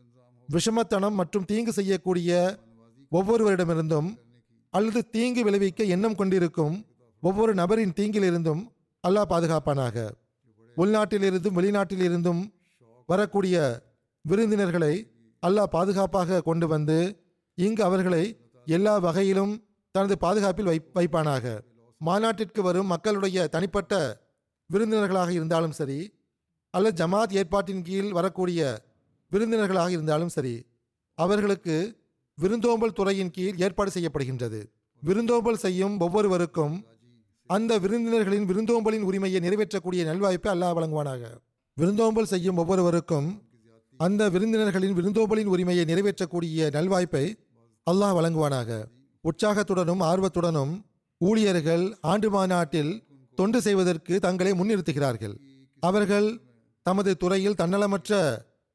விஷமத்தனம் மற்றும் தீங்கு செய்யக்கூடிய ஒவ்வொருவரிடமிருந்தும் அல்லது தீங்கு விளைவிக்க எண்ணம் கொண்டிருக்கும் ஒவ்வொரு நபரின் தீங்கிலிருந்தும் அல்லாஹ் பாதுகாப்பானாக உள்நாட்டிலிருந்தும் வெளிநாட்டிலிருந்தும் வரக்கூடிய விருந்தினர்களை அல்லாஹ் பாதுகாப்பாக கொண்டு வந்து இங்கு அவர்களை எல்லா வகையிலும் தனது பாதுகாப்பில் வை வைப்பானாக மாநாட்டிற்கு வரும் மக்களுடைய தனிப்பட்ட விருந்தினர்களாக இருந்தாலும் சரி அல்லது ஜமாத் ஏற்பாட்டின் கீழ் வரக்கூடிய விருந்தினர்களாக இருந்தாலும் சரி அவர்களுக்கு விருந்தோம்பல் துறையின் கீழ் ஏற்பாடு செய்யப்படுகின்றது விருந்தோம்பல் செய்யும் ஒவ்வொருவருக்கும் அந்த விருந்தினர்களின் விருந்தோம்பலின் உரிமையை நிறைவேற்றக்கூடிய நல்வாய்ப்பை அல்லாஹ் வழங்குவானாக விருந்தோம்பல் செய்யும் ஒவ்வொருவருக்கும் அந்த விருந்தினர்களின் விருந்தோம்பலின் உரிமையை நிறைவேற்றக்கூடிய நல்வாய்ப்பை அல்லாஹ் வழங்குவானாக உற்சாகத்துடனும் ஆர்வத்துடனும் ஊழியர்கள் ஆண்டு மாநாட்டில் தொண்டு செய்வதற்கு தங்களை முன்னிறுத்துகிறார்கள் அவர்கள் தமது துறையில் தன்னலமற்ற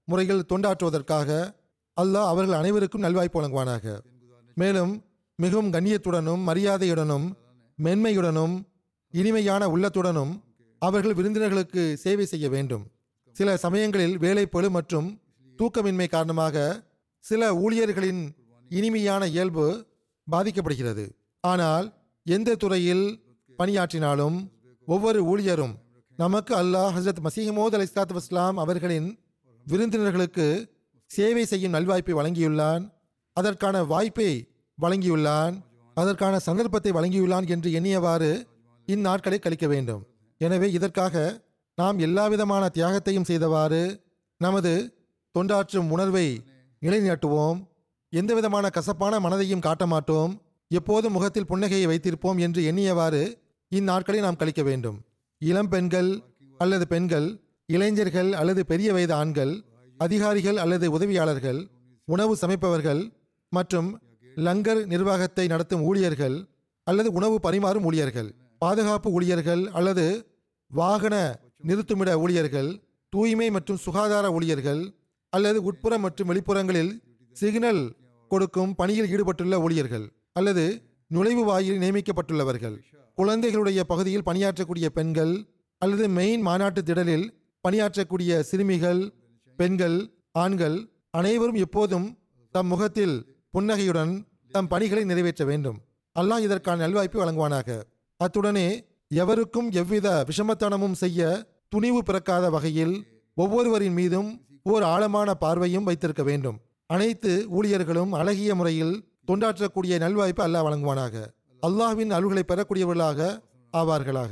முறையில் தொண்டாற்றுவதற்காக அல்லாஹ் அவர்கள் அனைவருக்கும் நல்வாய்ப்பு வழங்குவானாக மேலும் மிகவும் கண்ணியத்துடனும் மரியாதையுடனும் மென்மையுடனும் இனிமையான உள்ளத்துடனும் அவர்கள் விருந்தினர்களுக்கு சேவை செய்ய வேண்டும் சில சமயங்களில் வேலைப்பளு மற்றும் தூக்கமின்மை காரணமாக சில ஊழியர்களின் இனிமையான இயல்பு பாதிக்கப்படுகிறது ஆனால் எந்த துறையில் பணியாற்றினாலும் ஒவ்வொரு ஊழியரும் நமக்கு அல்லாஹ் ஹசரத் மசீமோத் அலி இஸ்லாத்து வஸ்லாம் அவர்களின் விருந்தினர்களுக்கு சேவை செய்யும் நல்வாய்ப்பை வழங்கியுள்ளான் அதற்கான வாய்ப்பை வழங்கியுள்ளான் அதற்கான சந்தர்ப்பத்தை வழங்கியுள்ளான் என்று எண்ணியவாறு இந்நாட்களை கழிக்க வேண்டும் எனவே இதற்காக நாம் எல்லாவிதமான தியாகத்தையும் செய்தவாறு நமது தொண்டாற்றும் உணர்வை நிலைநாட்டுவோம் எந்தவிதமான கசப்பான மனதையும் காட்ட மாட்டோம் எப்போதும் முகத்தில் புன்னகையை வைத்திருப்போம் என்று எண்ணியவாறு இந்நாட்களை நாம் கழிக்க வேண்டும் இளம் பெண்கள் அல்லது பெண்கள் இளைஞர்கள் அல்லது பெரிய வயது ஆண்கள் அதிகாரிகள் அல்லது உதவியாளர்கள் உணவு சமைப்பவர்கள் மற்றும் லங்கர் நிர்வாகத்தை நடத்தும் ஊழியர்கள் அல்லது உணவு பரிமாறும் ஊழியர்கள் பாதுகாப்பு ஊழியர்கள் அல்லது வாகன நிறுத்துமிட ஊழியர்கள் தூய்மை மற்றும் சுகாதார ஊழியர்கள் அல்லது உட்புற மற்றும் வெளிப்புறங்களில் சிக்னல் கொடுக்கும் பணியில் ஈடுபட்டுள்ள ஊழியர்கள் அல்லது நுழைவு வாயில் நியமிக்கப்பட்டுள்ளவர்கள் குழந்தைகளுடைய பகுதியில் பணியாற்றக்கூடிய பெண்கள் அல்லது மெயின் மாநாட்டு திடலில் பணியாற்றக்கூடிய சிறுமிகள் பெண்கள் ஆண்கள் அனைவரும் எப்போதும் தம் முகத்தில் புன்னகையுடன் தம் பணிகளை நிறைவேற்ற வேண்டும் அல்லாஹ் இதற்கான நல்வாய்ப்பை வழங்குவானாக அத்துடனே எவருக்கும் எவ்வித விஷமத்தனமும் செய்ய துணிவு பிறக்காத வகையில் ஒவ்வொருவரின் மீதும் ஓர் ஆழமான பார்வையும் வைத்திருக்க வேண்டும் அனைத்து ஊழியர்களும் அழகிய முறையில் தொண்டாற்றக்கூடிய நல்வாய்ப்பு அல்லாஹ் வழங்குவானாக அல்லாஹ்வின் அருள்களை பெறக்கூடியவர்களாக ஆவார்களாக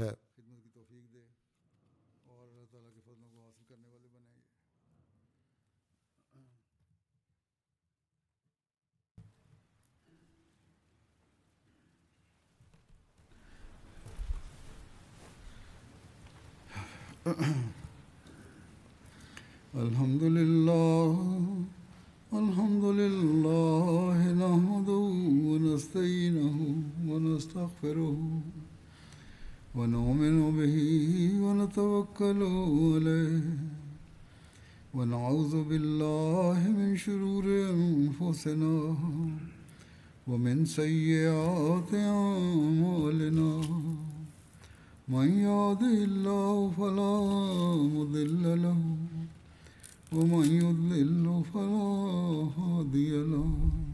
और अल्लाह ताला के फजलों को हासिल करने वाले बनेंगे الحمد لله الحمد لله نحمده ونستعينه ونستغفره ونؤمن به ونتوكل عليه ونعوذ بالله من شرور أنفسنا ومن سيئات أعمالنا من يهده الله فلا مضل له ومن يضلل فلا هادي له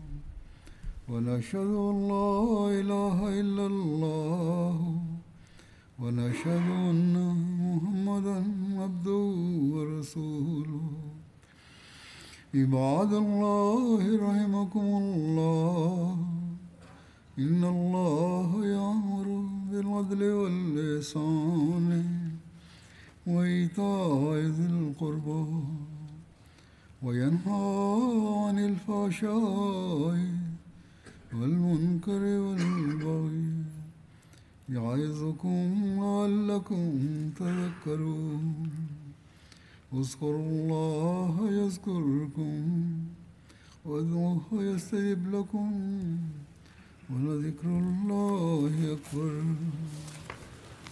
ونشهد أن لا إله إلا الله ونشهد أن محمدا عبده ورسوله عباد الله رحمكم الله إن الله يأمر بالعدل والإحسان وإيتاء ذي القربى وينهى عن الفحشاء والمنكر والبغي يعظكم لعلكم تذكرون اذكروا الله يذكركم وادعوه يستجب لكم ولذكر الله أكبر